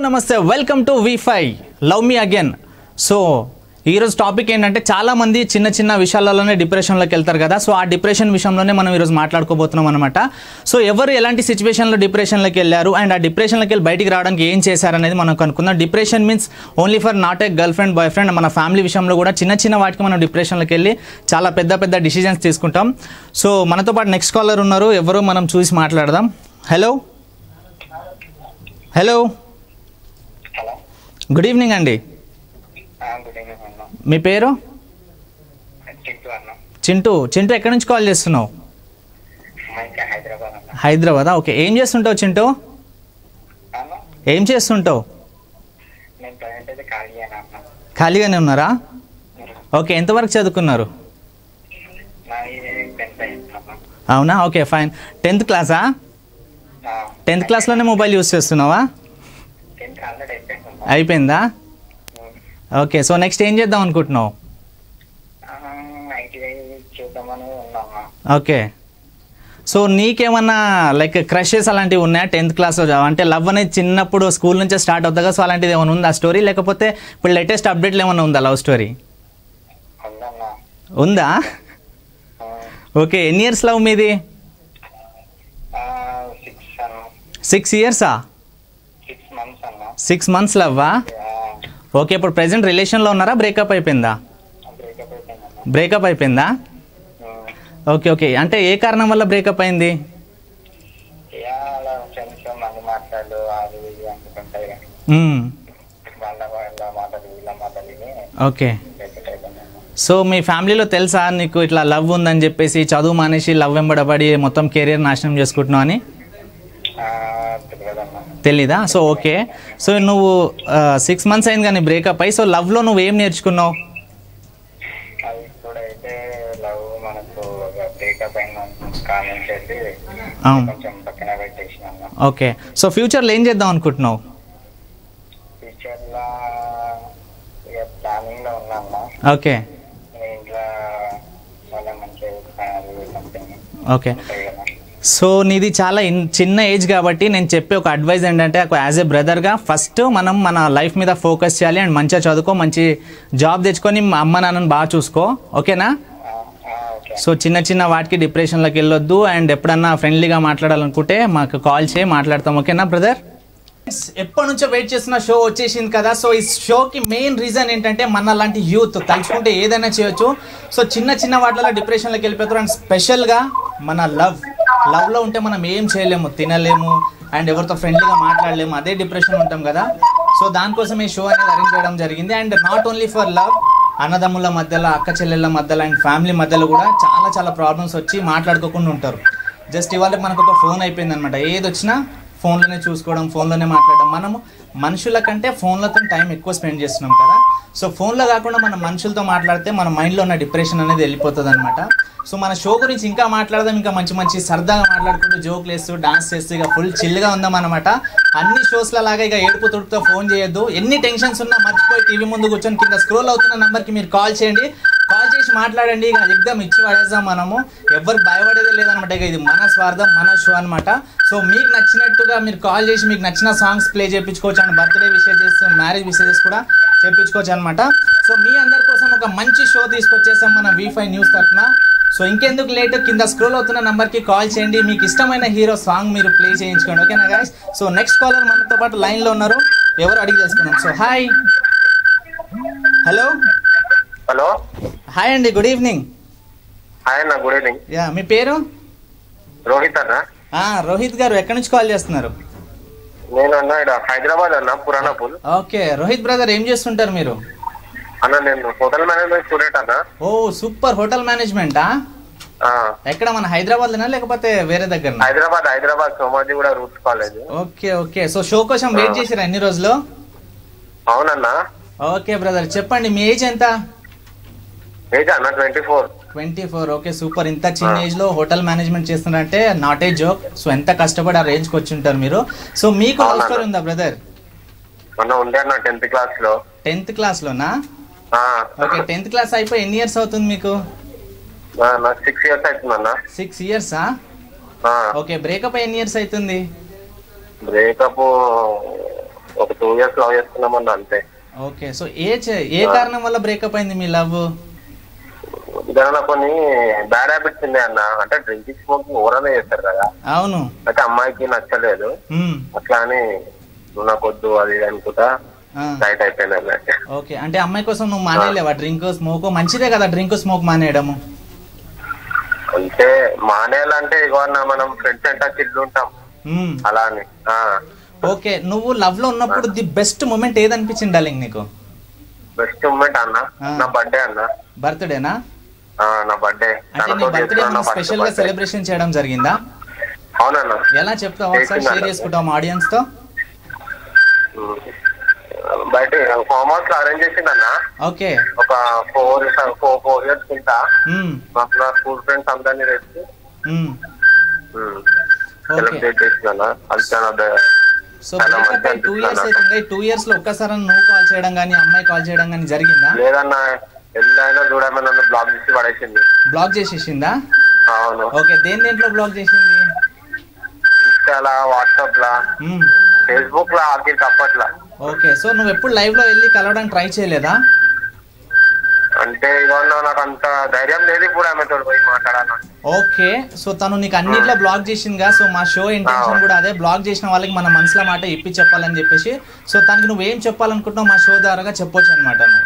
నమస్తే welcome to V five love me again so ఈరోజు topic ఏంటంటే చాలా మంది చిన్న చిన్న విషయాలలోనే డిప్రెషన్లోకి వెళ్తారు కదా సో ఆ డిప్రెషన్ విషయంలోనే మనం ఈరోజు మాట్లాడుకోబోతున్నాం అనమాట సో ఎవరు ఎలాంటి సిచ్యువేషన్లో డిప్రెషన్లోకి వెళ్ళారు అండ్ ఆ డిప్రెషన్లోకి వెళ్ళి బయటికి రావడానికి ఏం చేశారనేది మనం కనుక్కుందాం depression means only for not a girl friend boy friend మన ఫ్యామిలీ విషయంలో కూడా చిన్న చిన్న వాటికి మనం డిప్రెషన్లోకి వెళ్ళి చాలా పెద్ద పెద్ద డిసిజన్స్ తీసుకుంటాం సో మనతో పాటు నెక్స్ట్ కాలర్ ఉన్నారు ఎవరు మనం చూసి మాట్లాడదాం hello hello hello good evening అండి గుడ్ ఈవినింగ్ అన్న మీ పేరు చింటూ అన్న చింటూ చింటూ ఎక్కడి నుంచి కాల్ చేస్తున్నావు మా ఇంకా హైదరాబాద్ అన్న హైదరాబాదా ఓకే ఏం చేస్తుంటావు చింటూ అన్న ఏం చేస్తుంటావు నేను ప్రజెంట్ అయితే ఖాళీ అయినా అన్న ఖాళీగానే ఉన్నారా ఓకే ఎంతవరకు చదువుకున్నారు నాది టెన్త్ అయింది అన్న అవునా ఓకే ఫైన్ టెన్త్ క్లాసా టెన్త్ క్లాస్లోనే మొబైల్ యూస్ చేస్తున్నావా టెన్త్ ఆల్రెడీ అయిపోయింది అన్న అయిపోయిందా ఓకే సో నెక్స్ట్ ఏం చేద్దాం అనుకుంటున్నావు ఐటీఐ చూద్దామని ఉన్నామా ఓకే సో నీకేమన్నా లైక్ క్రషెస్ అలాంటివి ఉన్నాయా టెన్త్ క్లాస్లో అంటే లవ్ అనేది చిన్నప్పుడు స్కూల్ నుంచే స్టార్ట్ అవుతుంది కదా సో అలాంటిది ఏమైనా ఉందా స్టోరీ లేకపోతే ఇప్పుడు లేటెస్ట్ అప్డేట్లు ఏమైనా ఉందా లవ్ స్టోరీ ఉందన్న ఉందా ఓకే ఎన్ని ఇయర్స్ లవ్ మీది సిక్స్ అన్న సిక్స్ ఇయర్సా సిక్స్ మంత్స్ అన్న సిక్స్ మంత్స్ లవ్వా ఓకే ఇప్పుడు ప్రెసెంట్ రిలేషన్లో ఉన్నారా బ్రేకప్ అయిపోయిందా బ్రేకప్ అయిపోయింది అన్న బ్రేకప్ అయిపోయిందా ఓకే ఓకే అంటే ఏ కారణం వల్ల బ్రేకప్ అయింది ఇక అలా ఫ్రెండ్స్ మంది మాట్లాడు అది ఇది అనుకుంటాయి కానీ మ్మ్. వాళ్ళ వాళ్ళ మాటలు వీళ్ళ మాటలు విని ఓకే బ్రేకప్ అయిపోయింది అన్న సో మీ ఫ్యామిలీలో తెలుసా నీకు ఇట్లా లవ్ ఉందని చెప్పేసి చదువు మానేసి లవ్ వెంబడబడి మొత్తం కెరీర్ నాశనం చేసుకుంటున్నావు అని ఆ, తెలియదన్న తెలీదా సో ఓకే సో నువ్వు సిక్స్ మంత్స్ అయింది కానీ బ్రేకప్ అయ్యి సో లవ్లో నువ్వు ఏం నేర్చుకున్నావు అది కూడా అయితే లవ్ మనకు బ్రేకప్ అయిన కామెంట్ చేసి అవును. కొంచెం పక్కన పెట్టేసిన ఓకే సో ఫ్యూచర్లో ఏం చేద్దాం అనుకుంటున్నావు ఫ్యూచర్ లో ఇక ప్లానింగ్ లో ఉన్నా అన్న ఓకే మీ ఇంట్లో వాళ్ళ మంచిగా సంథింగ్ ఓకే ఉంటాయి కదా సో నీది చాలా ఇన్- చిన్న ఏజ్ కాబట్టి నేను చెప్పే ఒక అడ్వైజ్ ఏంటంటే యాజ్ ఏ బ్రదర్గా ఫస్ట్ మనం మన లైఫ్ మీద ఫోకస్ చేయాలి అండ్ మంచిగా చదువుకో మంచి జాబ్ తెచ్చుకొని మా అమ్మ నాన్నని బాగా చూసుకో ఓకేనా ఆ, ఆ, ఓకే సో చిన్న చిన్న వాటికి డిప్రెషన్లోకి వెళ్ళొద్దు అండ్ ఎప్పుడన్నా ఫ్రెండ్లీగా మాట్లాడాలనుకుంటే మాకు కాల్ చేయి మాట్లాడతాం ఓకేనా బ్రదర్ ఎప్పటి నుంచో వెయిట్ చేస్తున్న షో వచ్చేసింది కదా సో ఈ షోకి మెయిన్ రీజన్ ఏంటంటే మన లాంటి యూత్ తలుచుకుంటే ఏదైనా చేయొచ్చు సో చిన్న చిన్న వాటిలో డిప్రెషన్లోకి వెళ్ళిపోతారు అండ్ స్పెషల్గా మన లవ్ లవ్లో ఉంటే మనం ఏం చేయలేము తినలేము అండ్ ఎవరితో ఫ్రెండ్లీగా మాట్లాడలేము అదే డిప్రెషన్ ఉంటాం కదా సో దానికోసం ఈ షో అనేది అరేంజ్ చేయడం జరిగింది and not only for love అన్నదమ్ముల మధ్యలో అక్క చెల్లెళ్ళ మధ్యలో అండ్ ఫ్యామిలీ మధ్యలో కూడా చాలా చాలా ప్రాబ్లమ్స్ వచ్చి మాట్లాడుకోకుండా ఉంటారు జస్ట్ ఇవాళ మనకు ఒక ఫోన్ అయిపోయింది అనమాట ఏది వచ్చినా ఫోన్లోనే చూసుకోవడం ఫోన్లోనే మాట్లాడడం మనము మనుషుల కంటే ఫోన్లతో టైం ఎక్కువ స్పెండ్ చేస్తున్నాం కదా సో ఫోన్లో కాకుండా మన మనుషులతో మాట్లాడితే మన మైండ్లో ఉన్న డిప్రెషన్ అనేది వెళ్ళిపోతుంది అనమాట సో మన షో గురించి ఇంకా మాట్లాడదాం ఇంకా మంచి మంచి సరదాగా మాట్లాడుకుంటూ జోక్లు వేస్తూ డాన్స్ చేస్తూ ఇక ఫుల్ చిల్గా ఉందాం అనమాట అన్ని షోస్ల లాగా ఇక ఏడుపు తుడుపుతో ఫోన్ చేయొద్దు ఎన్ని టెన్షన్స్ ఉన్నా మర్చిపోయి టీవీ ముందు కూర్చొని కింద స్క్రోల్ అవుతున్న నంబర్కి మీరు కాల్ చేయండి కాల్ చేసి మాట్లాడండి ఇక ఎగ్జామ్ ఇచ్చి పడేద్దాం మనము ఎవరికి భయపడేది లేదనమాట ఇక ఇది మన స్వార్థం మన షో అనమాట సో మీకు నచ్చినట్టుగా మీరు కాల్ చేసి మీకు నచ్చిన సాంగ్స్ ప్లే చేయించుకోవచ్చు అండ్ బర్త్డే విషయం చేస్తూ మ్యారేజ్ విషయస్ కూడా చేయించుకోవచ్చు అనమాట సో మీ అందరి కోసం ఒక మంచి షో తీసుకొచ్చేసాం మన వి ఫైవ్ న్యూస్ తరఫున సో ఇంకెందుకు లేట్ కింద స్క్రోల్ అవుతున్న నంబర్కి కాల్ చేయండి మీకు ఇష్టమైన హీరో సాంగ్ మీరు ప్లే చేయించుకోండి ఓకేనా గాయస్ సో నెక్స్ట్ కాలర్ మనతో పాటు లైన్లో ఉన్నారు ఎవరు అడిగి తెలుసుకున్నాం so hi hello hello hi అండి గుడ్ ఈవినింగ్ హాయ్ అన్న గుడ్ ఈవినింగ్ యా మీ పేరు రోహిత్ అన్న ఆ, రోహిత్ గారు ఎక్కడి నుంచి కాల్ చేస్తున్నారు నేను అన్న ఇక్కడ హైదరాబాద్ అన్న పురాణపూల్ ఓకే రోహిత్ బ్రదర్ ఏం చేస్తుంటారు మీరు అన్న నేను హోటల్ మేనేజ్మెంట్ స్టూడెంట్ అన్న ఓ సూపర్ హోటల్ మేనేజ్మెంటా ఆ, ఎక్కడ మన హైదరాబాద్లోనా లేకపోతే వేరే దగ్గర హైదరాబాద్ హైదరాబాద్ సోమాజీ కూడా roots college okay okay so show కోసం వెయిట్ చేసిరా ఎన్ని రోజులు అవునన్నా ఓకే బ్రదర్ చెప్పండి మీ ఏజ్ ఎంత ఏజ్ అన్న twenty four twenty four okay super ఇంత చిన్న ఏజ్ లో హోటల్ మేనేజ్మెంట్ చేస్తున్నారంటే నాట్ ఏ జోక్ సో ఎంత కష్టపడి ఆ రేంజ్కి వచ్చి ఉంటారు మీరు సో మీకు లవ్ అవునా? స్టోరీ ఉందా బ్రదర్ మొన్న ఉండే అన్న టెన్త్ క్లాస్ లో టెన్త్ క్లాస్లోనా ఆ, ఓకే టెన్త్ క్లాస్ అయిపోయి ఎన్ని ఇయర్స్ అవుతుంది మీకు ఆ, నాకు సిక్స్ ఇయర్స్ అవుతుంది అన్న సిక్స్ ఇయర్సా ఓకే బ్రేకప్ ఎన్ని ఇయర్స్ అవుతుంది బ్రేకప్ ఒక టూ ఇయర్స్ లవ్ చేసుకున్నామన్న అంతే ఓకే సో ఏ చే- ఏ కారణం వల్ల బ్రేకప్ అయింది మీ లవ్ దానిలో కొన్ని బ్యాడ్ హ్యాబిట్స్ ఉన్నాయి అన్న అంటే డ్రింకింగ్ స్మోకింగ్ ఎవరైనా చేస్తారు కదా అవును అయితే అమ్మాయికి నచ్చలేదు మ్మ్. అట్లా అని నువ్వు నాకు వద్దు అది ఇది అనుకుంటా ఆ. టైట్ అయిపోయింది అన్నట్టు ఓకే అంటే అమ్మాయి కోసం నువ్వు మానేయలేవా డ్రింక్ స్మోక్ మంచిదే కదా డ్రింక్ స్మోక్ మానేయడము అంటే మానేయాలంటే ఇగో అన్న మనం ఫ్రెండ్స్ అంటే చిల్లు ఉంటాం మ్మ్. అలా అని ఆ. ఓకే నువ్వు లవ్ లో ఉన్నప్పుడు ది బెస్ట్ మూమెంట్ ఏది అనిపించింది డార్లింగ్ నీకు బెస్ట్ మూమెంట్ అన్న ఆ. నా బర్త్డే అన్న బర్త్డేనా ఆ, నా బర్త్డే అంటే నీ బర్త్డే స్పెషల్ గా సెలబ్రేషన్ చేయడం జరిగిందా అవునన్న ఎలా చెప్తావు ఒకసారి షేర్ చేసుకుంటాం ఆడియన్స్ తో ఉమ్. బయట ఫామ్ హౌస్ లో అరేంజ్ చేసిందన్న ఓకే ఒక ఫోర్ ఫోర్ ఫోర్ ఇయర్స్ కింద మ్మ్. మాకు నా స్కూల్ ఫ్రెండ్స్ అందరినీ తెచ్చి మ్మ్. ఓకే సెలబ్రేట్ చేసిందన్న అది చాలా బె- సో చాలా బ్రేకప్ మంచిగా అయి టూ ఇయర్స్ అనిపిస్తుంది అవుతుంది టూ ఇయర్స్ లో ఒక్కసారి నువ్వు కాల్ చేయడం కానీ అమ్మాయి కాల్ చేయడం కానీ జరిగిందా లేదన్న ఎల్లైనా చూడమని నన్ను బ్లాక్ చేసి పడేసింది బ్లాక్ చేసేసిందా అవును ఓకే దేని దేంట్లో బ్లాక్ చేసింది ఇన్స్టాలా వాట్సాప్ లా మ్మ్. ఫేస్బుక్ లా ఆఖరికి అప్పట్లా ఓకే సో నువ్వు ఎప్పుడు లైవ్ లో వెళ్ళి కలవడానికి ట్రై చేయలేదా అంటే ఇవన్న నాకు అంత ధైర్యం లేదు ఇప్పుడు ఆమెతో పోయి మాట్లాడాలని ఓకే సో తను నీకు అన్నిట్లో బ్లాక్ చేసిందిగా సో మా షో ఇంటెన్షన్ కూడా అదే బ్లాక్ చేసిన వాళ్ళకి మన మనసులో మాట ఇప్పి చెప్పాలని చెప్పేసి సో తనకి నువ్వేం చెప్పాలనుకుంటున్నావు మా షో ద్వారాగా చెప్పొచ్చు అనమాట నువ్వు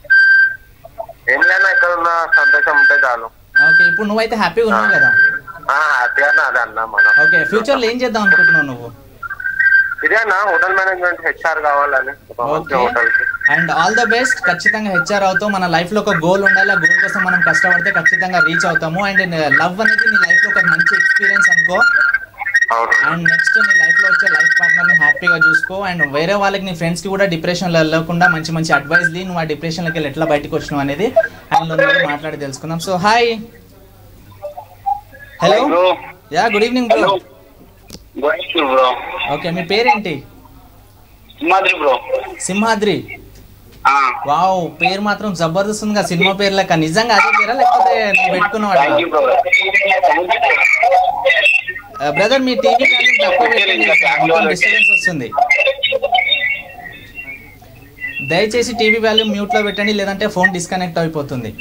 ఏం లేనా ఇక్కడ ఉన్న సంతోషం ఉంటే చాలు ఓకే ఇప్పుడు నువ్వైతే హ్యాపీగా ఉన్నావు కదా ఆ హ్యాపీ అన్న అదే అన్న మనం ఓకే ఫ్యూచర్ లో ఏం చేద్దాం అనుకుంటున్నావు నువ్వు ఇదే అన్న హోటల్ మేనేజ్మెంట్ హెచ్ఆర్ కావాలని ఒక మంచి ఓకే హోటల్ కి అండ్ ఆల్ ద బెస్ట్ ఖచ్చితంగా హెచ్ఆర్ అవుతావు మన లైఫ్ లో ఒక గోల్ ఉండాలి ఆ గోల్ కోసం మనం కష్టపడితే ఖచ్చితంగా రీచ్ అవుతాము అండ్ లవ్ అనేది నీ లైఫ్ లో ఒక మంచి ఎక్స్పీరియన్స్ అనుకో అవును అండ్ నెక్స్ట్ నీ లైఫ్ లో వచ్చే లైఫ్ పార్ట్నర్ ని హ్యాపీగా చూసుకో అండ్ వేరే వాళ్ళకి నీ ఫ్రెండ్స్ కి కూడా డిప్రెషన్ లో వెళ్ళకుండా మంచి మంచి అడ్వైస్ ది నువ్వు ఆ డిప్రెషన్ లోకి వెళ్ళి ఎట్లా బయటకు వచ్చినావు అనేది అందులో నుండి మాట్లాడి తెలుసుకుందాం so hi hello bro yeah good evening bro good evening bro okay మీ పేరేంటి సింహాద్రి బ్రో సింహాద్రి వావ్ పేరు మాత్రం జబర్దస్త్ ఉందిగా సినిమా పేరు లెక్క నిజంగా అదే పేరా లేకపోతే నువ్వు పెట్టుకున్నావు బ్రో బ్రదర్ మీ టీవీ వాల్యూమ్ తక్కువ పెట్టండి మొత్తం డిస్టర్బెన్స్ వస్తుంది దయచేసి టీవీ వాల్యూమ్ మ్యూట్ లో పెట్టండి లేదంటే ఫోన్ డిస్కనెక్ట్ అయిపోతుంది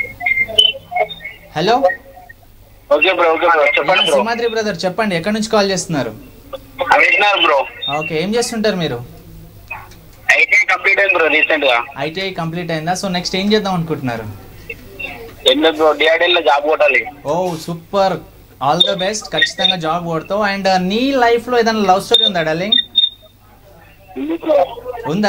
hello okay bro okay bro చెప్పండి బ్రో సింహాద్రి బ్రదర్ చెప్పండి ఎక్కడి నుంచి కాల్ చేస్తున్నారు వింటున్నారు బ్రో ఓకే ఏం చేస్తుంటారు మీరు ఐటీ కంప్లీట్ అయింది బ్రో రీసెంట్ గా ఐటీఐ కంప్లీట్ అయిందా సో నెక్స్ట్ ఏం చేద్దాం అనుకుంటున్నారు ఏం లేదు బ్రో డిఆర్డీఎల్ లో జాబ్ కొట్టాలి oh super all the best ఖచ్చితంగా జాబ్ కొడతావు అండ్ నీ లైఫ్ లో ఏదైనా లవ్ స్టోరీ ఉందా డార్లింగ్ ఉంది బ్రో ఉందా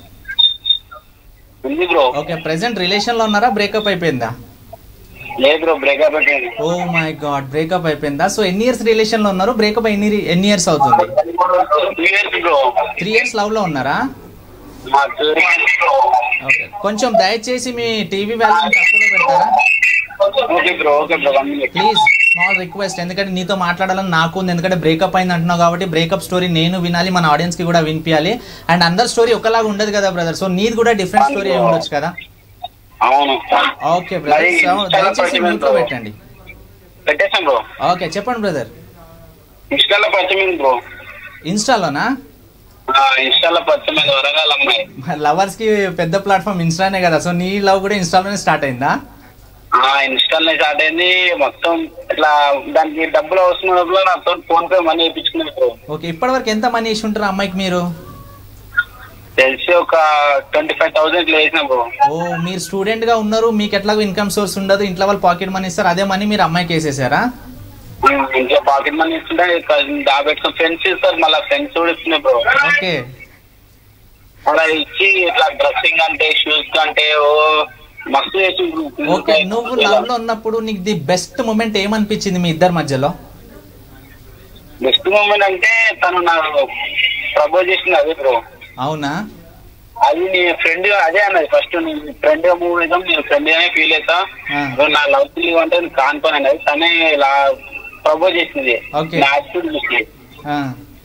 ఉంది బ్రో ఓకే ప్రెసెంట్ రిలేషన్ లో ఉన్నారా బ్రేకప్ అయిపోయిందా లేదు బ్రో బ్రేకప్ అయిపోయింది ఓ మై గాడ్ బ్రేకప్ అయిపోయిందా సో ఎన్ని ఇయర్స్ రిలేషన్ లో ఉన్నారు బ్రేకప్ ఎన్ని ఎన్ని ఇయర్స్ అవుతుంది two years bro three years love లో ఉన్నారా మా two ఓకే కొంచెం దయచేసి మీ టీవీ వాల్యూమ్ తక్కువలో పెడతారా okay bro okay bro one minute please small request ఎందుకంటే నీతో మాట్లాడాలని నాకు ఉంది ఎందుకంటే బ్రేకప్ అయింది అంటున్నావు కాబట్టి బ్రేకప్ స్టోరీ నేను వినాలి మన ఆడియన్స్ కి కూడా వినిపించాలి అండ్ అందరి స్టోరీ ఒకలాగా ఉండదు కదా బ్రదర్ సో నీది కూడా డిఫరెంట్ స్టోరీ అయి ఉండొచ్చు కదా అవును ఓకే బ్రదర్ మరి సో చాలా దయచేసి పరిచయం మ్యూట్ లో బ్రో. పెట్టండి పెట్టేసాం బ్రో ఓకే చెప్పండి బ్రదర్ ఇన్స్టాలో పరిచయం బ్రో ఇన్స్టాలోనా ఇన్స్టాలో పరిచయం వరంగల్ అమ్మాయి లవర్స్ కి పెద్ద ప్లాట్ఫామ్ ఇన్స్టానే కదా సో నీ లవ్ కూడా ఇన్స్టాలోనే స్టార్ట్ అయిందా ఆ ఇన్స్టాల్ స్టార్ట్ అయింది మొత్తం ఇట్లా దానికి డబ్బులు అవసరం నాతో ఫోన్ పే మనీ ఇప్పించుకున్నాను బ్రో ఓకే ఇప్పటి వరకు ఎంత మనీ ఇచ్చి ఉంటారు అమ్మాయికి మీరు తెలిసి ఒక ట్వంటీ ఫైవ్ థౌసండ్ ఇట్లా వేసిన బ్రో ఓ మీరు స్టూడెంట్ గా ఉన్నారు మీకు ఎట్లాగో ఇన్కమ్ సోర్స్ ఉండదు ఇంట్లో వాళ్ళు పాకెట్ మనీ ఇస్తారు అదే మనీ మీరు అమ్మాయికి వేసేసారా ఇంట్లో పాకెట్ మనీ ఇస్తుంటే దాబెట్టుకుని ఫ్రెండ్స్ ఇస్తారు మళ్ళీ ఫ్రెండ్స్ కూడా ఇస్తున్నాయి బ్రో ఓకే అలా ఇచ్చి ఇట్లా డ్రెస్సింగ్ అంటే షూస్ అంటే ఓ మస్తు చేసి ఓకే నువ్వు లవ్ లో ఉన్నప్పుడు నీకు ది బెస్ట్ మూమెంట్ ఏమనిపించింది మీ ఇద్దరి మధ్యలో బెస్ట్ మూమెంట్ అంటే తను నాకు ప్రపోజ్ చేసింది అదే బ్రో అవునా అది నీ ఫ్రెండ్ అదే అన్నది ఫస్ట్ నీ ఫ్రెండ్ గా మూవ్ అవుతాం నేను ఫ్రెండ్ గానే ఫీల్ అవుతా ఆ. నువ్వు నా లవ్ ఫీల్ అంటే నువ్వు కానుకొని అన్నది తనే ఇలా ప్రపోజ్ చేసింది Okay. నా యాటిట్యూడ్ చూసి ఆ,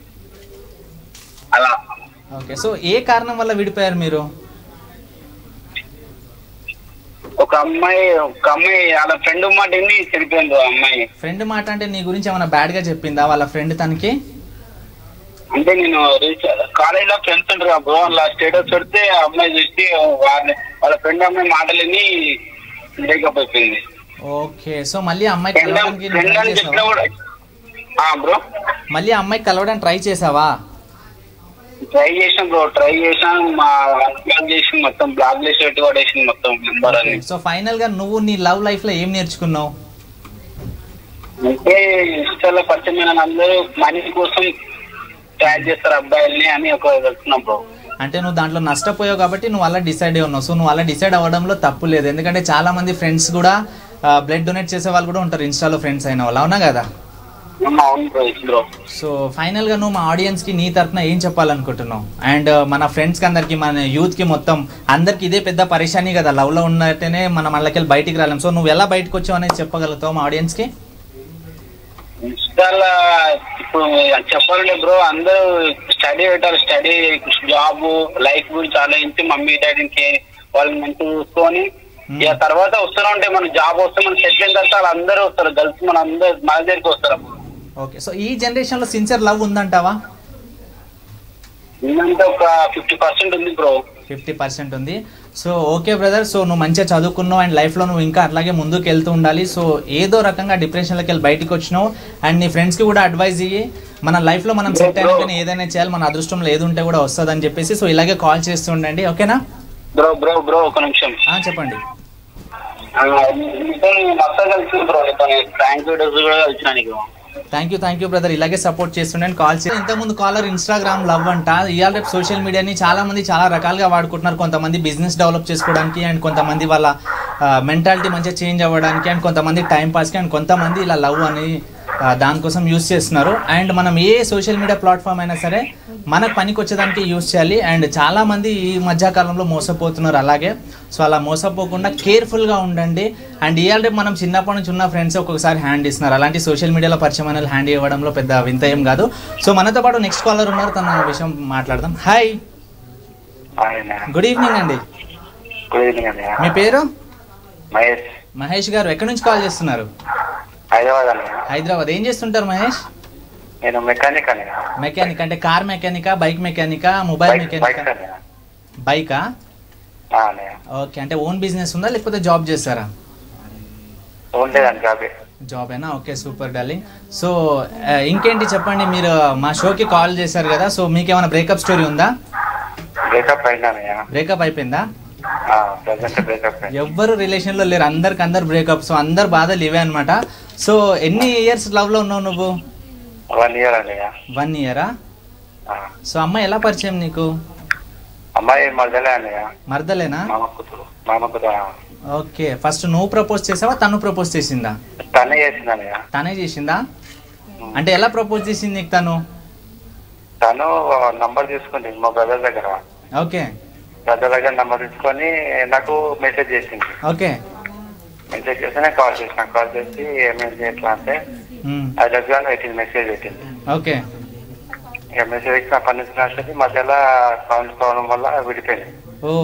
అలా ఓకే సో ఏ కారణం వల్ల విడిపోయారు మీరు ఒక అమ్మాయి ఒక అమ్మాయి వాళ్ళ ఫ్రెండ్ మాట విని చెడిపోయింది ఆ అమ్మాయి ఫ్రెండ్ మాట అంటే నీ గురించి ఏమైనా బ్యాడ్ గా చెప్పిందా వాళ్ళ ఫ్రెండ్ తనకి అంటే నేను కాలేజ్ లో ఫ్రెండ్స్ ఉంటారు బ్రో అలా స్టేటస్ పెడితే ఆ అమ్మాయి చూసి వాళ్ళ వాళ్ళ ఫ్రెండ్ అమ్మాయి మాటలని బ్రేకప్ అయిపోయింది ఓకే సో మళ్ళీ ఆ అమ్మాయి ఫ్రెండ్ కలవడానికి నువ్వు ఫ్రెండ్ try అని చెప్పినా చేసావా? కూడా ఆ బ్రో మళ్ళీ ఆ అమ్మాయి కలవడానికి ట్రై చేసావా ట్రై చేసాం బ్రో ట్రై చేసాం మా బ్లాక్ చేసి మొత్తం బ్లాక్ లిస్ట్ పెట్టి పడేసింది మొత్తం నెంబర్ అని సో ఫైనల్ గా నువ్వు నీ లవ్ లైఫ్ లో ఏం నేర్చుకున్నావు అంటే ఇన్స్టాలో పరిచయమైన అందరూ మనీ కోసం ట్యాగ్ చేస్తారు అబ్బాయిల్ని అని ఒక వెళ్తున్నాం బ్రో అంటే నువ్వు దాంట్లో నష్టపోయావు కాబట్టి నువ్వు అలా డిసైడ్ అయి ఉన్నావు సో నువ్వు అలా డిసైడ్ అవ్వడంలో తప్పు లేదు ఎందుకంటే చాలా మంది ఫ్రెండ్స్ కూడా బ్లడ్ డొనేట్ చేసే వాళ్ళు కూడా ఉంటారు ఇన్స్టాలో ఫ్రెండ్స్ అయిన వాళ్ళు అవునా కదా అవును బ్రో బ్రో సో ఫైనల్ గా నువ్వు మా ఆడియన్స్ కి నీ తరఫున ఏం చెప్పాలనుకుంటున్నావు అండ్ మన ఫ్రెండ్స్ కి అందరికి మన యూత్ కి మొత్తం అందరికి ఇదే పెద్ద పరిశాని కదా లవ్ లో ఉన్నట్టేనే మనం మళ్ళకెళ్ళి బయటికి రాలేం సో నువ్వు ఎలా బయటకు వచ్చావు అనేది చెప్పగలుగుతావు మా ఆడియన్స్ కి ఇన్స్టాలో ఇప్పుడు చెప్పాలంటే బ్రో అందరూ స్టడీ పెట్టారు స్టడీ జాబ్ లైఫ్ గురించి ఆలోచించి మమ్మీ డాడీకి వాళ్ళని మంచిగా చూసుకొని Hmm. ఇక తర్వాత వస్తూనే ఉంటాయి మన జాబ్ వస్తే మనం సెటిల్ అయిన తర్వాత అందరూ వస్తారు గర్ల్స్ మన అందరు మన దగ్గరికి వస్తారు ఓకే సో ఈ జనరేషన్ లో సిన్సియర్ లవ్ ఉందంటావా ఇందంతా ఒక ఫిఫ్టీ పర్సెంట్ ఉంది బ్రో ఫిఫ్టీ పర్సెంట్ ఉంది సో ఓకే బ్రదర్ సో నువ్వు మంచిగా చదువుకున్నావు అండ్ లైఫ్లో నువ్వు ఇంకా అట్లాగే ముందుకు వెళ్తూ ఉండాలి సో ఏదో రకంగా డిప్రెషన్లోకి వెళ్ళి బయటికి వచ్చినావు అండ్ నీ ఫ్రెండ్స్కి కూడా అడ్వైజ్ ఇయ్యి మన లైఫ్లో మనం సెట్ అయినాకనే ఏదైనా చేయాలి మన అదృష్టంలో ఏది ఉంటే కూడా వస్తుంది అని చెప్పేసి సో ఇలాగే కాల్ చేస్తూ ఉండండి ఓకేనా బ్రో బ్రో బ్రో ఒక నిమిషం ఆ, చెప్పండి ఆ, నీతో నేను మొత్తం కలిసి బ్రో నీతో థ్యాంక్ యూ కూడా కలిసిన నీకు thank you thank you brother ఇలాగే సపోర్ట్ చేస్తుండండి కాల్ చేసి ఇంతకుముందు కాలర్ ఇన్స్టాగ్రామ్ లవ్ అంట ఇవాళ రేపు సోషల్ మీడియాని చాలా మంది చాలా రకాలుగా వాడుకుంటున్నారు కొంతమంది బిజినెస్ డెవలప్ చేసుకోవడానికి అండ్ కొంతమంది వాళ్ళ మెంటాలిటీ మంచిగా చేంజ్ అవ్వడానికి అండ్ కొంతమంది టైం పాస్కి అండ్ కొంతమంది ఇలా లవ్ అని ఆ, దానికోసం యూస్ చేస్తున్నారు అండ్ మనం ఏ సోషల్ మీడియా ప్లాట్ఫామ్ అయినా సరే మనకు పనికి వచ్చేదానికి యూస్ చేయాలి అండ్ చాలా మంది ఈ మధ్యకాలంలో మోసపోతున్నారు అలాగే సో అలా మోసపోకుండా కేర్ఫుల్గా ఉండండి అండ్ ఇవాళ రేపు మనం చిన్నప్పటి నుంచి ఉన్న ఫ్రెండ్స్ ఒక్కొక్కసారి హ్యాండ్ ఇస్తున్నారు అలాంటి సోషల్ మీడియాలో పరిచయం అయిన హ్యాండ్ ఇవ్వడంలో పెద్ద వింత ఏం కాదు సో మనతో పాటు నెక్స్ట్ కాలర్ ఉన్నారు తన విషయం మాట్లాడదాం హాయ్ గుడ్ ఈవినింగ్ అండి గుడ్ ఈవినింగ్ అండి మీ పేరు మహేష్ మహేష్ గారు ఎక్కడి నుంచి కాల్ చేస్తున్నారు హైదరాబాద్ అండి హైదరాబాద్ ఏం చేస్తుంటారు మహేష్ నేను మెకానిక్ అండి మెకానిక్ అంటే కార్ మెకానికా బైక్ మెకానికా మొబైల్ బైక్ బైక్ మెకానికా అండి బైకా ఆ, అండి ఓకే అంటే ఓన్ బిజినెస్ ఉందా లేకపోతే జాబ్ చేస్తారా ఉండేదండి అవి జాబ్ అయినా ఓకే సూపర్ డార్లింగ్ సో ఆ, ఇంకేంటి చెప్పండి మీరు మా షోకి కాల్ చేశారు కదా సో మీకు ఏమైనా బ్రేకప్ స్టోరీ ఉందా బ్రేకప్ అయిందన్నయ్య బ్రేకప్ అయిపోయిందా ప్రజెంట్ బ్రేకప్ అయింది ఎవ్వరు రిలేషన్ లో లేరు అందరికి అందరు బ్రేకప్ సో అందరు బాధలు ఇవే అనమాట సో ఎన్ని ఇయర్స్ లవ్ లో ఉన్నావు నువ్వు వన్ ఇయర్ అన్నయ్య వన్ ఇయరా ఆ. సో అమ్మాయి ఎలా పరిచయం నీకు అమ్మాయి మధ్యలే అన్నయ్య మరదలేనా మామ కూతురు మామ కూతురు ఆ. ఓకే ఫస్ట్ నువ్వు ప్రపోజ్ చేసావా తను ప్రపోజ్ చేసిందా తనే చేసింది అన్నయ్య తనే చేసిందా అంటే ఎలా ప్రపోజ్ చేసింది నీకు తను తను నంబర్ తీసుకుంది మా బ్రదర్ దగ్గర ఓకే బ్రదర్ దగ్గర నంబర్ తీసుకొని నాకు మెసేజ్ చేసింది ఓకే మెసేజ్ చేస్తే నేను కాల్ చేసిన కాల్ చేసి ఏమైంది ఎట్లా అంటే మ్మ్. అది దగ్గర పెట్టింది మెసేజ్ పెట్టింది ఓకే ఇక మెసేజ్ ఇచ్చిన పని నుంచి మధ్యలో సౌండ్ పోవడం వల్ల విడిపోయింది ఓ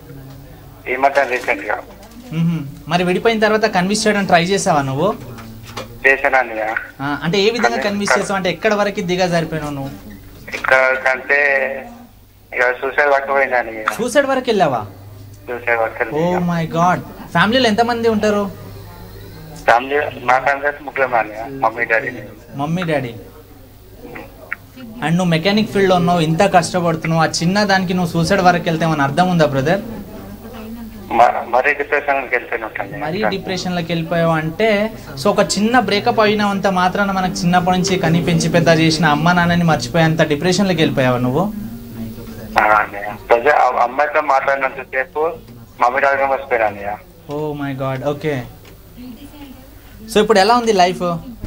ఈ మధ్య రీసెంట్ గా మ్మ్హ. మరి విడిపోయిన తర్వాత కన్విన్స్ చేయడానికి ట్రై చేసావా నువ్వు చేశాను అన్నయ్య ఆ, అంటే ఏ విధంగా కన్విన్స్ చేసావు అంటే ఎక్కడ వరకు దిగా సరిపోయినావు నువ్వు ఇక్కడ కంటే ఇక సూసైడ్ వర్క్ పోయిందని సూసైడ్ వరకు వెళ్ళావా suicide work oh my god ఫ్యామిలీలో ఎంతమంది ఉంటారు ఫ్యామిలీ మా ఫ్యామిలీ ముగ్గురు అన్నయ్య mummy daddy mummy daddy and నువ్వు మెకానిక్ ఫీల్డ్లో ఉన్నావు ఇంత కష్టపడుతున్నావు ఆ చిన్న దానికి నువ్వు సూసైడ్ వరకు వెళ్తే ఏమైనా అర్థం ఉందా బ్రదర్ మ- మరీ డిప్రెషన్కి వెళ్ళిపోయినట్టండి మరీ డిప్రెషన్లోకి వెళ్ళిపోయావు అంటే సో ఒక చిన్న బ్రేకప్ అయినంత మాత్రాన మనకు చిన్నప్పటి నుంచి కని పెంచి పెద్ద చేసిన అమ్మ నాన్నని మర్చిపోయేంత డిప్రెషన్లోకి వెళ్ళిపోయావా నువ్వు ఆ, అన్నయ్య ప్రజ ఆ అమ్మాయితో మాట్లాడినంత సేపు మమ్మీ డాడీ మర్చిపోయాను అన్నయ్య oh my god okay so ఇప్పుడు ఎలా ఉంది లైఫ్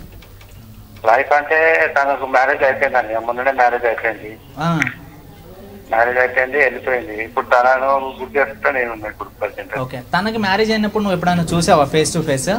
లైఫ్ అంటే తనకు మ్యారేజ్ అయిపోయింది అన్నయ్య మొన్ననే మ్యారేజ్ అయిపోయింది మ్యారేజ్ అయిపోయింది వెళ్ళిపోయింది ఇప్పుడు తనను గుర్తు చేస్తుంటే నేను ఉన్నా ఇప్పుడు ప్రజెంట్ ఓకే తనకి మ్యారేజ్ అయినప్పుడు నువ్వు ఎప్పుడైనా చూసావా ఫేస్ టు ఫేస్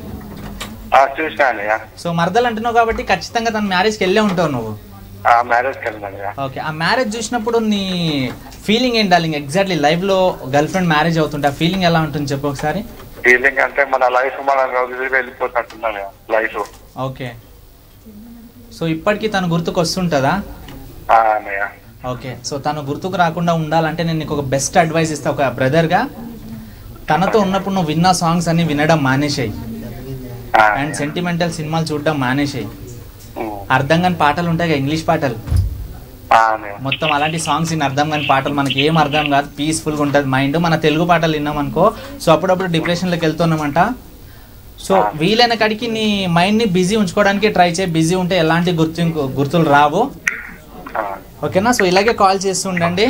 చూసిన అన్నయ్య సో మరదలు అంటున్నావు కాబట్టి ఖచ్చితంగా తన మ్యారేజ్కి వెళ్ళే ఉంటావు నువ్వు ఆ మ్యారేజ్కి వెళ్ళింది అన్నయ్య ఓకే ఆ మ్యారేజ్ చూసినప్పుడు నీ ఫీలింగ్ ఏంటి డార్లింగ్ ఎగ్జాక్ట్లీ లైవ్ లో గర్ల్ ఫ్రెండ్ మ్యారేజ్ అవుతుంటే ఆ ఫీలింగ్ ఎలా ఉంటుంది చెప్పు ఒకసారి ఫీలింగ్ అంటే మన లైఫ్ మన వదిలి వెళ్ళిపోతున్నట్టున్నాను లైఫ్ ఓకే సో ఇప్పటికీ తను గుర్తుకు వస్తుంటుందా ఆ, అన్నయ్య ఓకే సో తను గుర్తుకు రాకుండా ఉండాలంటే నేను నీకు ఒక బెస్ట్ అడ్వైస్ ఇస్తా ఒక బ్రదర్గా తనతో ఉన్నప్పుడు నువ్వు విన్న సాంగ్స్ అన్ని వినడం మానేసాయి ఆ, అండ్ సెంటిమెంటల్ సినిమాలు చూడడం మానేసాయి ఉమ్. అర్థం కాని పాటలు ఉంటాయి కదా ఇంగ్లీష్ పాటలు ఆ, అన్నయ్య మొత్తం అలాంటి సాంగ్స్ ఇన్ అర్థం కాని పాటలు మనకి ఏం అర్థం కాదు పీస్ఫుల్గా ఉంటుంది మైండ్ మన తెలుగు పాటలు విన్నాం అనుకో సో అప్పుడప్పుడు డిప్రెషన్లోకి వెళ్తున్నామంట సో వీలైన కాడికి నీ మైండ్ని బిజీ ఉంచుకోవడానికి ట్రై చేయి బిజీ ఉంటే ఎలాంటి గుర్తు గుర్తులు రావు ఆ, ఓకేనా సో ఇలాగే కాల్ చేస్తూ ఉండండి